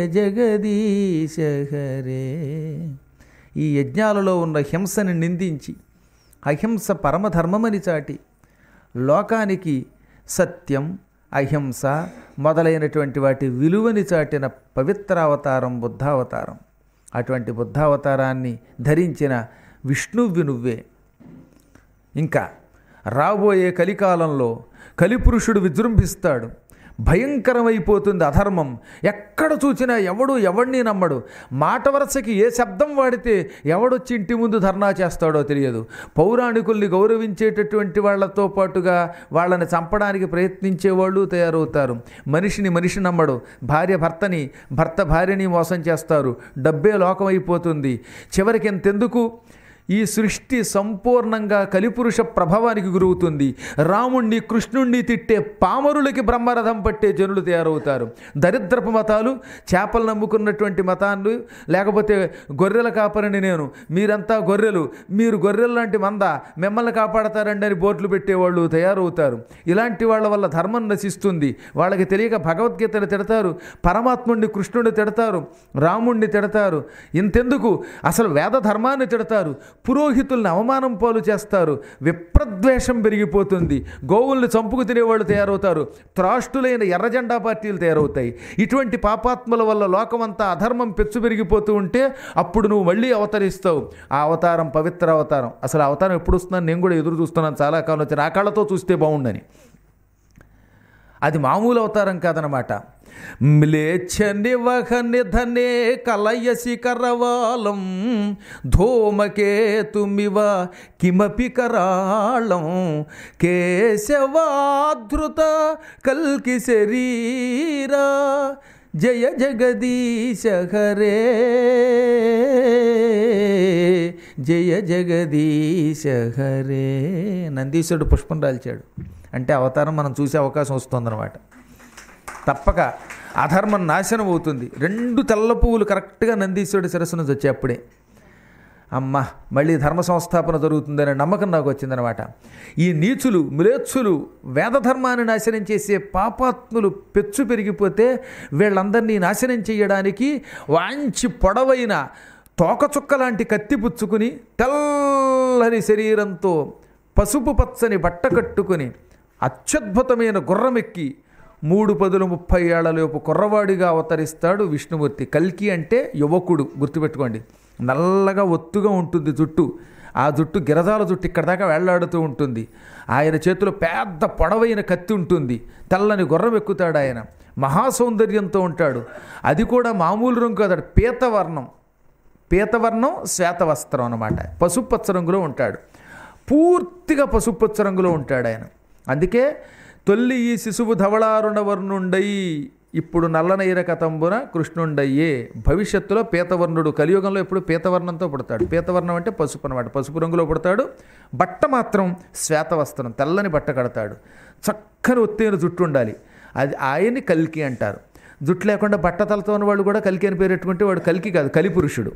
జగదీశ హరే ఈ యజ్ఞాలలో ఉన్న హింసని నిందించి అహింస పరమధర్మమని చాటి లోకానికి సత్యం అహింస మొదలైనటువంటి వాటి విలువని చాటిన పవిత్ర అవతారం బుద్ధావతారం అటువంటి బుద్ధావతారాన్ని ధరించిన విష్ణువ్వి నువ్వే ఇంకా రాబోయే కలికాలంలో కలిపురుషుడు విజృంభిస్తాడు భయంకరమైపోతుంది అధర్మం ఎక్కడ చూసినా ఎవడు ఎవడిని నమ్మడు మాట వరసకి ఏ శబ్దం వాడితే ఎవడొచ్చి ఇంటి ముందు ధర్నా చేస్తాడో తెలియదు పౌరాణికుల్ని గౌరవించేటటువంటి వాళ్ళతో పాటుగా వాళ్ళని చంపడానికి ప్రయత్నించే వాళ్ళు తయారవుతారు మనిషిని మనిషి నమ్మడు భార్య భర్తని భర్త భార్యని మోసం చేస్తారు డబ్బే లోకం అయిపోతుంది చివరికి ఎంతెందుకు ఈ సృష్టి సంపూర్ణంగా కలిపురుష ప్రభావానికి గురవుతుంది రాముణ్ణి కృష్ణుణ్ణి తిట్టే పామరులకి బ్రహ్మరథం పట్టే జనులు తయారవుతారు దరిద్రపు మతాలు చేపలు నమ్ముకున్నటువంటి మతాలు లేకపోతే గొర్రెల కాపరని నేను మీరంతా గొర్రెలు మీరు గొర్రెల లాంటి మంద మిమ్మల్ని కాపాడతారండి అని బోట్లు పెట్టేవాళ్ళు తయారవుతారు ఇలాంటి వాళ్ళ వల్ల ధర్మం నశిస్తుంది వాళ్ళకి తెలియక భగవద్గీతను తిడతారు పరమాత్ముడిని కృష్ణుడిని తిడతారు రాముణ్ణి తిడతారు ఇంతెందుకు అసలు వేద ధర్మాన్ని తిడతారు పురోహితుల్ని అవమానం పాలు చేస్తారు విప్రద్వేషం పెరిగిపోతుంది గోవుల్ని చంపుకు తినేవాళ్ళు తయారవుతారు త్రాష్టులైన ఎర్రజెండా పార్టీలు తయారవుతాయి ఇటువంటి పాపాత్మల వల్ల లోకమంతా అధర్మం పెచ్చు పెరిగిపోతూ ఉంటే అప్పుడు నువ్వు మళ్ళీ అవతరిస్తావు ఆ అవతారం పవిత్ర అవతారం అసలు ఆ అవతారం ఎప్పుడు వస్తుందని నేను కూడా ఎదురు చూస్తున్నాను చాలా కాలం వచ్చి నా కళ్ళతో చూస్తే బాగుండని అది మామూలు అవతారం కాదనమాట మ్లేచ్ఛ నివహ నిధనే కలయసి కరవాలం ధూమకేతుమివ కిమపి కరాళం కేశవాధృత కల్కి శరీరా జయ జగదీశ హరే జయ జగదీశ హరే నందీశ్వరుడు పుష్పం రాల్చాడు అంటే అవతారం మనం చూసే అవకాశం వస్తుందన్నమాట తప్పక అధర్మం నాశనం అవుతుంది రెండు తెల్ల పువ్వులు కరెక్ట్గా నందీశ్వరుడి శిరస్సు నుంచి వచ్చాయి అప్పుడే అమ్మ మళ్ళీ ధర్మ సంస్థాపన జరుగుతుందనే నమ్మకం నాకు వచ్చిందనమాట ఈ నీచులు మ్లేచ్చులు వేదధర్మాన్ని నాశనం చేసే పాపాత్ములు పెచ్చు పెరిగిపోతే వీళ్ళందరినీ నాశనం చేయడానికి వాంచి పొడవైన తోకచుక్క లాంటి కత్తి పుచ్చుకుని తెల్లని శరీరంతో పసుపు పచ్చని బట్ట కట్టుకుని అత్యద్భుతమైన గుర్రమెక్కి మూడు పదులు ముప్పై ఏళ్లలోపు కుర్రవాడిగా అవతరిస్తాడు విష్ణుమూర్తి కల్కి అంటే యువకుడు గుర్తుపెట్టుకోండి నల్లగా ఒత్తుగా ఉంటుంది జుట్టు ఆ జుట్టు గిరదాల జుట్టు ఇక్కడ దాకా వేళ్లాడుతూ ఉంటుంది ఆయన చేతిలో పెద్ద పొడవైన కత్తి ఉంటుంది తెల్లని గుర్రం ఎక్కుతాడు ఆయన మహాసౌందర్యంతో ఉంటాడు అది కూడా మామూలు రంగు కాదు పీతవర్ణం పీతవర్ణం శ్వేతవస్త్రం అన్నమాట పసుపచ్చ రంగులో ఉంటాడు పూర్తిగా పసుపచ్చ రంగులో ఉంటాడు ఆయన అందుకే తొల్లి ఈ శిశువు ధవళారుణవర్ణుండై ఇప్పుడు నల్లనైర కతంబున కృష్ణుండయ్యే భవిష్యత్తులో పీతవర్ణుడు కలియుగంలో ఎప్పుడు పీతవర్ణంతో పుడతాడు పీతవర్ణం అంటే పసుపు అనమాట పసుపు రంగులో పుడతాడు బట్ట మాత్రం శ్వేతవస్త్రం తెల్లని బట్ట కడతాడు చక్కని ఒత్తైన జుట్టు ఉండాలి అది ఆయన్ని కల్కి అంటారు జుట్టు లేకుండా బట్ట తలతో ఉన్న వాళ్ళు కూడా కల్కి అని పేరు పెట్టుకుంటే వాడు కల్కి కాదు కలిపురుషుడు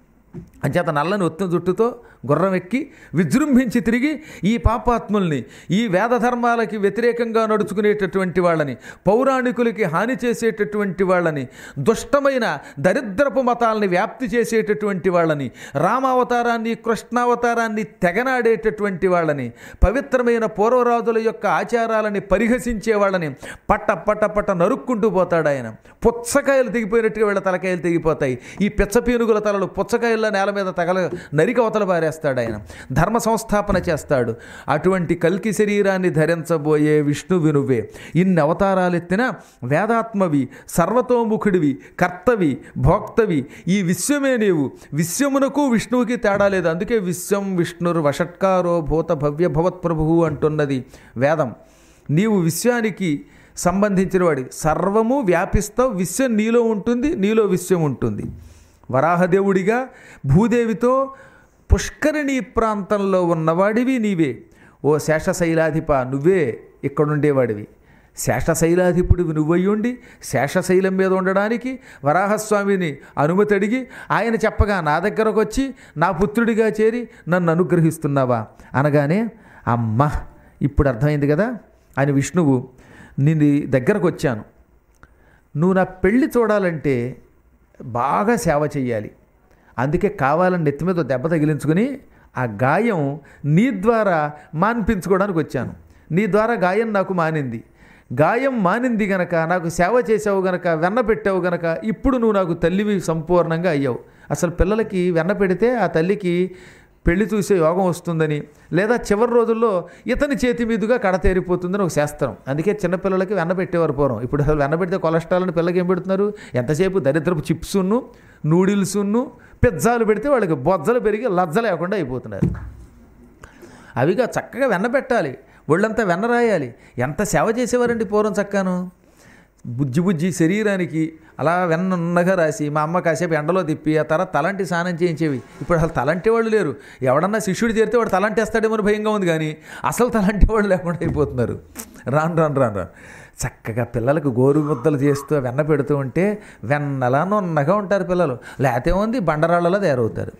అంచేత నల్లని ఒత్తిన జుట్టుతో గుర్రం ఎక్కి విజృంభించి తిరిగి ఈ పాపాత్ముల్ని ఈ వేద ధర్మాలకి వ్యతిరేకంగా నడుచుకునేటటువంటి వాళ్ళని పౌరాణికులకి హాని చేసేటటువంటి వాళ్ళని దుష్టమైన దరిద్రపు మతాలని వ్యాప్తి చేసేటటువంటి వాళ్ళని రామావతారాన్ని కృష్ణావతారాన్ని తెగనాడేటటువంటి వాళ్ళని పవిత్రమైన పూర్వరాజుల యొక్క ఆచారాలని పరిహసించే వాళ్ళని పట్ట పట్ట పట్ట నరుక్కుంటూ పోతాడు ఆయన పుచ్చకాయలు తెగిపోయినట్టుగా వీళ్ళ తలకాయలు తెగిపోతాయి ఈ పిచ్చపీనుగుల తలలు పుచ్చకాయల నేల మీద తగల నరికి అవతల పారేస్తాడు ఆయన ధర్మ సంస్థాపన చేస్తాడు అటువంటి కల్కి శరీరాన్ని ధరించబోయే విష్ణువి నువ్వే ఇన్ని అవతారాలు ఎత్తిన వేదాత్మవి సర్వతోముఖుడివి కర్తవి భోక్తవి ఈ విశ్వమే నీవు విశ్వమునకు విష్ణువుకి తేడా లేదు అందుకే విశ్వం విష్ణుర్ వషట్కారో భూత భవ్య భవత్ప్రభు అంటున్నది వేదం నీవు విశ్వానికి సంబంధించిన వాడి సర్వము వ్యాపిస్తావు విశ్వం నీలో ఉంటుంది నీలో విశ్వం ఉంటుంది వరాహదేవుడిగా భూదేవితో పుష్కరిణి ప్రాంతంలో ఉన్నవాడివి నీవే ఓ శేషశైలాధిప నువ్వే ఇక్కడుండేవాడివి శేషశైలాధిపుడివి నువ్వయ్యుండి శేషశైలం మీద ఉండడానికి వరాహస్వామిని అనుమతి అడిగి ఆయన చెప్పగా నా దగ్గరకు వచ్చి నా పుత్రుడిగా చేరి నన్ను అనుగ్రహిస్తున్నావా అనగానే అమ్మ ఇప్పుడు అర్థమైంది కదా అని విష్ణువు నేను దగ్గరకు వచ్చాను నువ్వు నా పెళ్ళి చూడాలంటే బాగా సేవ చెయ్యాలి అందుకే కావాలని నెత్తి మీద దెబ్బ తగిలించుకుని ఆ గాయం నీ ద్వారా మాన్పించుకోవడానికి వచ్చాను నీ ద్వారా గాయం నాకు మానింది గాయం మానింది గనక నాకు సేవ చేసావు గనక వెన్న పెట్టావు గనక ఇప్పుడు నువ్వు నాకు తల్లివి సంపూర్ణంగా అయ్యావు అసలు పిల్లలకి వెన్న పెడితే ఆ తల్లికి పెళ్లి చూసే యోగం వస్తుందని లేదా చివరి రోజుల్లో ఇతని చేతి మీదుగా కడతేరిపోతుందని ఒక శాస్త్రం అందుకే చిన్నపిల్లలకి వెన్న పెట్టేవారు పూర్వం ఇప్పుడు అసలు వెన్న పెడితే కొలెస్ట్రాల్ అని పిల్లలకి ఏం పెడుతున్నారు ఎంతసేపు దరిద్రపు చిప్సును నూడిల్సును పిజ్జాలు పెడితే వాళ్ళకి బొజ్జలు పెరిగి లజ్జ లేకుండా అయిపోతున్నారు అవిగా చక్కగా వెన్న పెట్టాలి ఒళ్ళంతా వెన్న రాయాలి ఎంత సేవ చేసేవారండి పూర్వం చక్కాను బుజ్జి బుజ్జి శరీరానికి అలా వెన్న ఉన్నగా రాసి మా అమ్మ కాసేపు ఎండలో తిప్పి ఆ తర్వాత తలంటి స్నానం చేయించేవి ఇప్పుడు అసలు తలంటే వాళ్ళు లేరు ఎవడన్నా శిష్యుడు చేరితే వాడు తలంటేస్తాడేమో అని భయంగా ఉంది కానీ అసలు తలంటే వాళ్ళు లేకుండా అయిపోతున్నారు రాను రాను రాను రాను చక్కగా పిల్లలకు గోరు ముద్దలు చేస్తూ వెన్న పెడుతూ ఉంటే వెన్నలా నున్నగా ఉంటారు పిల్లలు లేకపోతే ఉంది బండరాళ్ళలో తయారవుతారు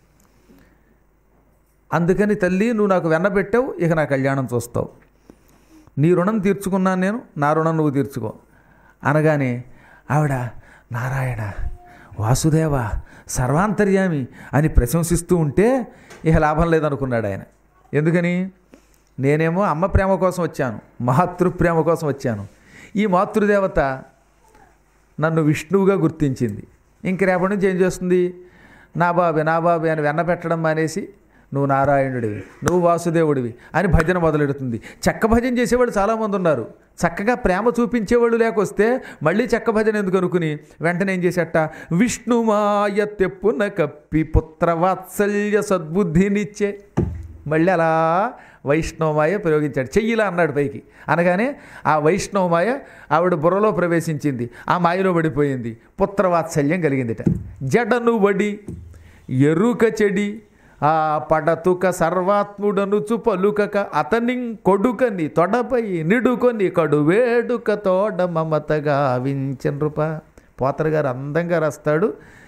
అందుకని తల్లి నువ్వు నాకు వెన్న పెట్టావు ఇక నా కళ్యాణం చూస్తావు నీ రుణం తీర్చుకున్నాను నేను నా రుణం నువ్వు తీర్చుకో అనగానే ఆవిడ నారాయణ వాసుదేవ సర్వాంతర్యామి అని ప్రశంసిస్తూ ఉంటే ఇక లాభం లేదనుకున్నాడు ఆయన ఎందుకని నేనేమో అమ్మ ప్రేమ కోసం వచ్చాను మాతృ ప్రేమ కోసం వచ్చాను ఈ మాతృదేవత నన్ను విష్ణువుగా గుర్తించింది ఇంక రేపటి నుంచి ఏం చేస్తుంది నా బాబే నా బాబే అని వెన్న పెట్టడం మానేసి నువ్వు నారాయణుడివి నువ్వు వాసుదేవుడివి అని భజన మొదలెడుతుంది చెక్క భజన చేసేవాళ్ళు చాలామంది ఉన్నారు చక్కగా ప్రేమ చూపించేవాళ్ళు లేకొస్తే మళ్ళీ చెక్క భజన ఎందుకు అనుకుని వెంటనే ఏం చేసేట విష్ణుమాయ తెప్పున కప్పి పుత్రవాత్సల్య సద్బుద్ధినిచ్చే మళ్ళీ అలా వైష్ణవమాయ ప్రయోగించాడు చెయ్యిలా అన్నాడు పైకి అనగానే ఆ వైష్ణవమాయ ఆవిడ బుర్రలో ప్రవేశించింది ఆ మాయలో పడిపోయింది పుత్రవాత్సల్యం కలిగిందిట జడను వడి ఎరుక చెడి ఆ పడతుక సర్వాత్ముడనుచు పలుకక అతని కొడుకని తొడపై నిడుకొని కడు వేడుక తోడ మమతగా వించన్ రూప పోతర గారు అందంగా రాస్తాడు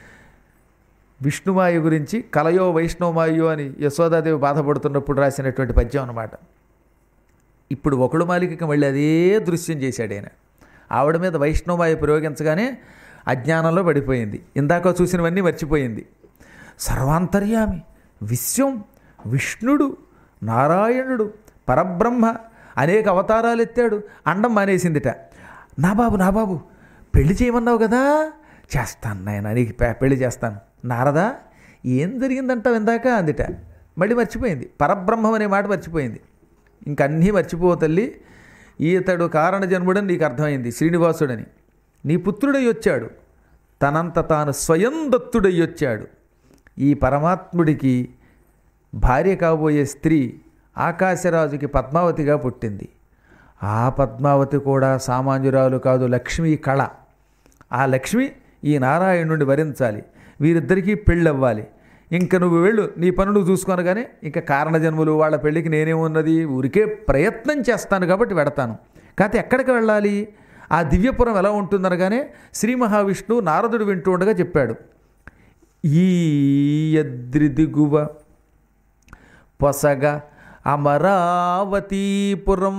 విష్ణుమాయ గురించి కలయో వైష్ణవమాయో అని యశోదాదేవి బాధపడుతున్నప్పుడు రాసినటువంటి పద్యం అనమాట ఇప్పుడు ఒకడు మాలికకి మళ్ళీ అదే దృశ్యం చేశాడు ఆయన ఆవిడ మీద వైష్ణవమాయ ప్రయోగించగానే అజ్ఞానంలో పడిపోయింది ఇందాక చూసినవన్నీ మర్చిపోయింది సర్వాంతర్యామి విశ్వం విష్ణుడు నారాయణుడు పరబ్రహ్మ అనేక అవతారాలు ఎత్తాడు అండం మానేసిందిట నా బాబు నా బాబు పెళ్లి చేయమన్నావు కదా చేస్తాను నాయన నీకు పె- పెళ్లి చేస్తాను నారదా ఏం జరిగిందంటావు ఇందాక అందిట మళ్ళీ మర్చిపోయింది పరబ్రహ్మం అనే మాట మర్చిపోయింది ఇంకన్నీ మర్చిపో తల్లి ఈతడు కారణ జన్ముడని నీకు అర్థమైంది శ్రీనివాసుడని నీ పుత్రుడై వచ్చాడు తనంత తాను స్వయం దత్తుడై వచ్చాడు ఈ పరమాత్ముడికి భార్య కాబోయే స్త్రీ ఆకాశరాజుకి పద్మావతిగా పుట్టింది ఆ పద్మావతి కూడా సామాన్యురాలు కాదు లక్ష్మీ కళ ఆ లక్ష్మి ఈ నారాయణుడిని వరించాలి వీరిద్దరికీ పెళ్ళవ్వాలి ఇంక నువ్వు వెళ్ళు నీ పనులు చూసుకొనగానే ఇంకా కారణ జన్ములు వాళ్ళ పెళ్ళికి నేనేమున్నది ఊరికే ప్రయత్నం చేస్తాను కాబట్టి వెడతాను కాకపోతే ఎక్కడికి వెళ్ళాలి ఆ దివ్యపురం ఎలా ఉంటుందనగానే శ్రీ మహావిష్ణువు నారదుడు వింటూ ఉండగా చెప్పాడు ఈ ఎద్రిదిగువ పొసగ అమరావతీపురం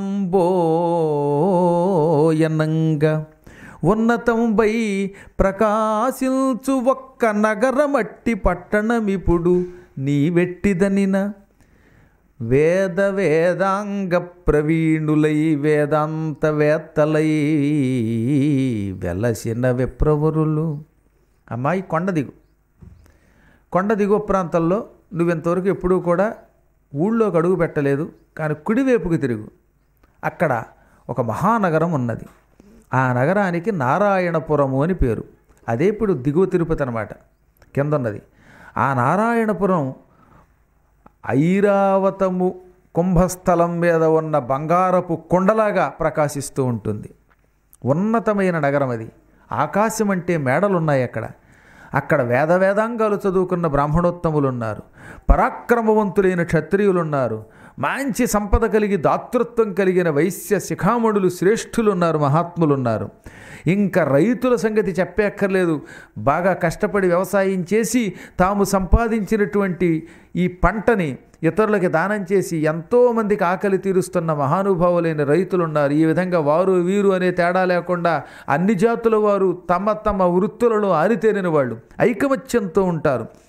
బోయనంగా ఉన్నతంబై ప్రకాశించు ఒక్క నగరమట్టి పట్టణమిప్పుడు నీ వెట్టిదనిన వేద వేదాంగ ప్రవీణులై వేదాంత వేత్తలై వెలసిన విప్రవరులు అమ్మాయి కొండ దిగు కొండ దిగువ ప్రాంతంలో నువ్వెంతవరకు ఎప్పుడూ కూడా ఊళ్ళోకి అడుగు పెట్టలేదు కానీ కుడివైపుకి తిరుగు అక్కడ ఒక మహానగరం ఉన్నది ఆ నగరానికి నారాయణపురము అని పేరు అదే ఇప్పుడు దిగువ తిరుపతి అనమాట కింద ఉన్నది ఆ నారాయణపురం ఐరావతము కుంభస్థలం మీద ఉన్న బంగారపు కొండలాగా ప్రకాశిస్తూ ఉంటుంది ఉన్నతమైన నగరం అది ఆకాశం అంటే మేడలున్నాయి అక్కడ అక్కడ వేద వేదాంగాలు చదువుకున్న బ్రాహ్మణోత్తములు ఉన్నారు పరాక్రమవంతులైన క్షత్రియులు ఉన్నారు మంచి సంపద కలిగి దాతృత్వం కలిగిన వైశ్య శిఖామణులు శ్రేష్ఠులు ఉన్నారు మహాత్ములు ఉన్నారు ఇంకా రైతుల సంగతి చెప్పక్కర్లేదు బాగా కష్టపడి వ్యవసాయం చేసి తాము సంపాదించినటువంటి ఈ పంటని ఇతరులకి దానం చేసి ఎంతోమందికి ఆకలి తీరుస్తున్న మహానుభావులైన రైతులు ఉన్నారు ఈ విధంగా వారు వీరు అనే తేడా లేకుండా అన్ని జాతుల వారు తమ తమ వృత్తులలో ఆరితేరిన వాళ్ళు ఐకమత్యంతో ఉంటారు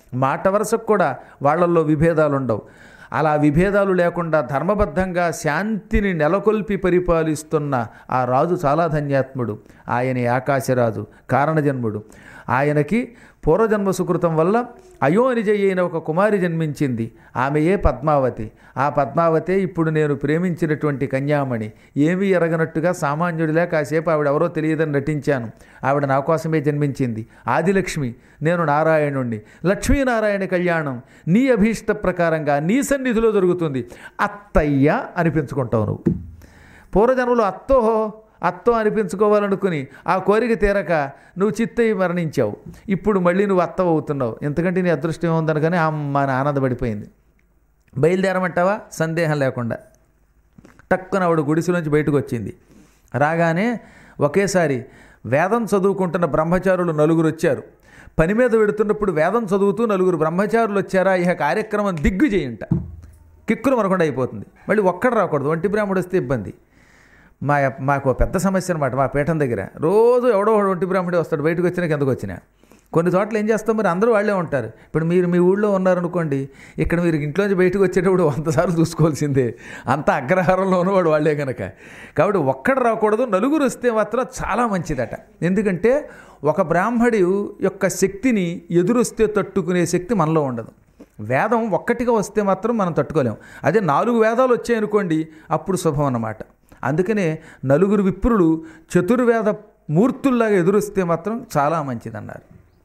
మాట వరుసకు కూడా వాళ్ళల్లో విభేదాలు ఉండవు అలా విభేదాలు లేకుండా ధర్మబద్ధంగా శాంతిని నెలకొల్పి పరిపాలిస్తున్న ఆ రాజు చాలా ధన్యాత్ముడు ఆయనే ఆకాశరాజు కారణజన్ముడు ఆయనకి పూర్వజన్మ సుకృతం వల్ల అయోనిజ అయిన ఒక కుమారి జన్మించింది ఆమెయే పద్మావతి ఆ పద్మావతే ఇప్పుడు నేను ప్రేమించినటువంటి కన్యామణి ఏమీ ఎరగనట్టుగా సామాన్యుడిలా కాసేపు ఆవిడ ఎవరో తెలియదని నటించాను ఆవిడ నా కోసమే జన్మించింది ఆదిలక్ష్మి నేను నారాయణుణ్ణి లక్ష్మీనారాయణ కళ్యాణం నీ అభీష్ట ప్రకారంగా నీ సన్నిధిలో జరుగుతుంది అత్తయ్య అనిపించుకుంటావు నువ్వు పూర్వజన్మలో అత్తోహో అత్తో అనిపించుకోవాలనుకుని ఆ కోరిక తీరక నువ్వు చిత్తయి మరణించావు ఇప్పుడు మళ్ళీ నువ్వు అత్త అవుతున్నావు ఎందుకంటే నీ అదృష్టం ఏముందనగానే అమ్మ అని ఆనందపడిపోయింది బయలుదేరమంటావా సందేహం లేకుండా టక్కున ఆవిడ గుడిసెలోంచి బయటకు వచ్చింది రాగానే ఒకేసారి వేదం చదువుకుంటున్న బ్రహ్మచారులు నలుగురు వచ్చారు పని మీద పెడుతున్నప్పుడు వేదం చదువుతూ నలుగురు బ్రహ్మచారులు వచ్చారా ఇక కార్యక్రమం దిగ్గుజేయంట కిక్కులు మనకుండా అయిపోతుంది మళ్ళీ ఒక్కడ రాకూడదు ఒంటి బ్రాహ్మడు వస్తే ఇబ్బంది మా మాకు ఓ పెద్ద సమస్య అనమాట మా పీఠం దగ్గర రోజు ఎవడో ఒకడు ఒంటి బ్రాహ్మడే వస్తాడు బయటకు వచ్చినాక ఎందుకు వచ్చినా కొన్ని చోట్ల ఏం చేస్తాం మరి అందరూ వాళ్ళే ఉంటారు ఇప్పుడు మీరు మీ ఊళ్ళో ఉన్నారనుకోండి ఇక్కడ మీరు ఇంట్లోంచి బయటకు వచ్చేటప్పుడు వందసార్లు చూసుకోవాల్సిందే అంత అగ్రహారంలో ఉన్నవాడు వాళ్ళే కనుక కాబట్టి ఒక్కడ రాకూడదు నలుగురు వస్తే మాత్రం చాలా మంచిదట ఎందుకంటే ఒక బ్రాహ్మడి యొక్క శక్తిని ఎదురొస్తే తట్టుకునే శక్తి మనలో ఉండదు వేదం ఒక్కటిగా వస్తే మాత్రం మనం తట్టుకోలేం అదే నాలుగు వేదాలు వచ్చాయనుకోండి అప్పుడు శుభం అన్నమాట అందుకనే నలుగురు విప్రులు చతుర్వేద మూర్తుల్లాగా ఎదురొస్తే మాత్రం చాలా మంచిదన్నారు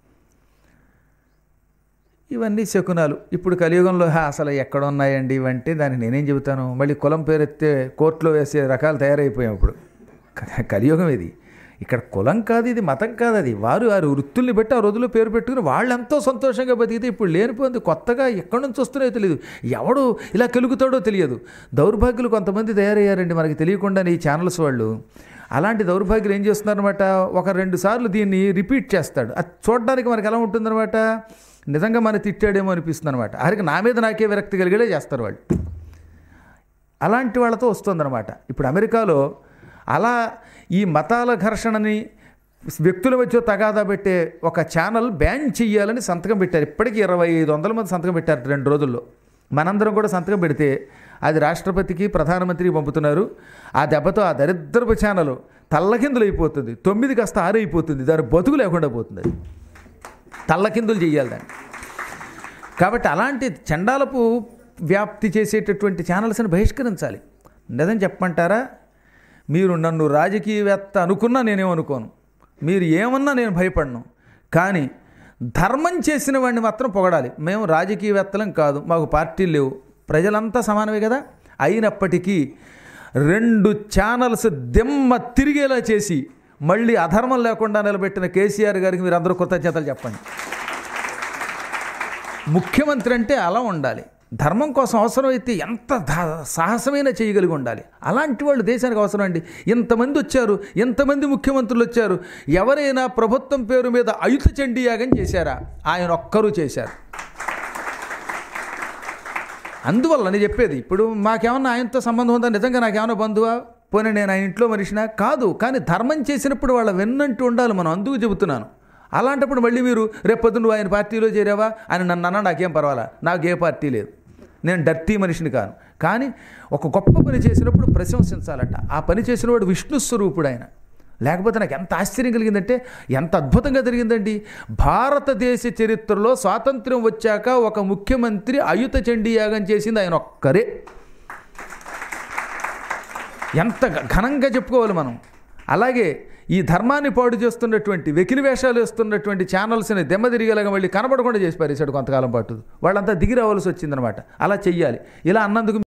ఇవన్నీ శకునాలు ఇప్పుడు కలియుగంలో "హా, అసలు ఎక్కడ ఉన్నాయండి ఇవంటే దానికి నేనేం చెబుతాను మళ్ళీ కులం పేరెత్తే కోర్టులో వేసే రకాలు తయారైపోయాం ఇప్పుడు క- కలియుగం ఇది ఇక్కడ కులం కాదు ఇది మతం కాదు అది వారు వారి వృత్తుల్ని బట్టి ఆ రోజుల్లో పేరు పెట్టుకుని వాళ్ళు ఎంతో సంతోషంగా బతికితే ఇప్పుడు లేనిపోయింది కొత్తగా ఎక్కడి నుంచి వస్తున్నాయో తెలియదు ఎవడు ఇలా కెలుగుతాడో తెలియదు దౌర్భాగ్యులు కొంతమంది తయారయ్యారండి మనకి తెలియకుండానే ఈ ఛానల్స్ వాళ్ళు అలాంటి దౌర్భాగ్యులు ఏం చేస్తున్నారనమాట ఒక రెండు సార్లు దీన్ని రిపీట్ చేస్తాడు అది చూడడానికి మనకి ఎలా ఉంటుందన్నమాట నిజంగా మన తిట్టాడేమో అనిపిస్తుంది అనమాట ఆరికి నా మీద నాకే విరక్తి కలిగేదే చేస్తారు వాళ్ళు అలాంటి వాళ్ళతో వస్తుందన్నమాట ఇప్పుడు అమెరికాలో అలా ఈ మతాల ఘర్షణని వ్యక్తుల మధ్య తగాదా పెట్టే ఒక ఛానల్ బ్యాన్ చెయ్యాలని సంతకం పెట్టారు ఇప్పటికీ ఇరవై ఐదు వందల మంది సంతకం పెట్టారు రెండు రోజుల్లో మనందరం కూడా సంతకం పెడితే అది రాష్ట్రపతికి ప్రధానమంత్రికి పంపుతున్నారు ఆ దెబ్బతో ఆ దరిద్రపు ఛానల్ తల్లకిందులు అయిపోతుంది తొమ్మిది కాస్త ఆరైపోతుంది దాని బతుకు లేకుండా పోతుంది అది తల్లకిందులు చేయాలి దాన్ని కాబట్టి అలాంటి చండాలపు వ్యాప్తి చేసేటటువంటి ఛానల్స్ని బహిష్కరించాలి నిజం చెప్పమంటారా మీరు నన్ను రాజకీయవేత్త అనుకున్నా నేనేమనుకోను మీరు ఏమన్నా నేను భయపడను కానీ ధర్మం చేసిన వాడిని మాత్రం పొగడాలి మేము రాజకీయవేత్తలం కాదు మాకు పార్టీలు లేవు ప్రజలంతా సమానమే కదా అయినప్పటికీ రెండు ఛానల్స్ దిమ్మ తిరిగేలా చేసి మళ్ళీ అధర్మం లేకుండా నిలబెట్టిన కేసీఆర్ గారికి మీరు అందరూ కృతజ్ఞతలు చెప్పండి ముఖ్యమంత్రి అంటే అలా ఉండాలి ధర్మం కోసం అవసరమైతే ఎంత ధ- సాహసమైన చేయగలిగి ఉండాలి అలాంటి వాళ్ళు దేశానికి అవసరం అండి ఇంతమంది వచ్చారు ఎంతమంది ముఖ్యమంత్రులు వచ్చారు ఎవరైనా ప్రభుత్వం పేరు మీద అయుత చండీ యాగం చేశారా ఆయన ఒక్కరూ చేశారు అందువల్ల నేను చెప్పేది ఇప్పుడు మాకేమన్నా ఆయనతో సంబంధం ఉందా నిజంగా నాకేమన్నా బంధువా పోనీ నేను ఆయన ఇంట్లో మనిషినా కాదు కానీ ధర్మం చేసినప్పుడు వాళ్ళ వెన్నంటూ ఉండాలి మనం అందుకు చెబుతున్నాను అలాంటప్పుడు మళ్ళీ మీరు రేపొద్దు నువ్వు ఆయన పార్టీలో చేరావా అని నన్ను అన్నా నాకేం పర్వాలా నాకు ఏ పార్టీ లేదు నేను డర్టీ మనిషిని కాను కానీ ఒక గొప్ప పని చేసినప్పుడు ప్రశంసించాలట ఆ పని చేసినవాడు విష్ణు స్వరూపుడు ఆయన లేకపోతే నాకు ఎంత ఆశ్చర్యం కలిగిందంటే ఎంత అద్భుతంగా జరిగిందండి భారతదేశ చరిత్రలో స్వాతంత్ర్యం వచ్చాక ఒక ముఖ్యమంత్రి అయుత చండీ యాగం చేసింది ఆయన ఒక్కరే ఎంత ఘ- ఘనంగా చెప్పుకోవాలి మనం అలాగే ఈ ధర్మాన్ని పాడు చేస్తున్నటువంటి వెకిలి వేషాలు వేస్తున్నటువంటి ఛానల్స్ని దెమ్మ తిరిగేలాగా మళ్ళీ కనబడకుండా చేసి పారేశాడు కొంతకాలం పాటు వాళ్ళంతా దిగి రావాల్సి వచ్చిందనమాట అలా చెయ్యాలి ఇలా అన్నందుకు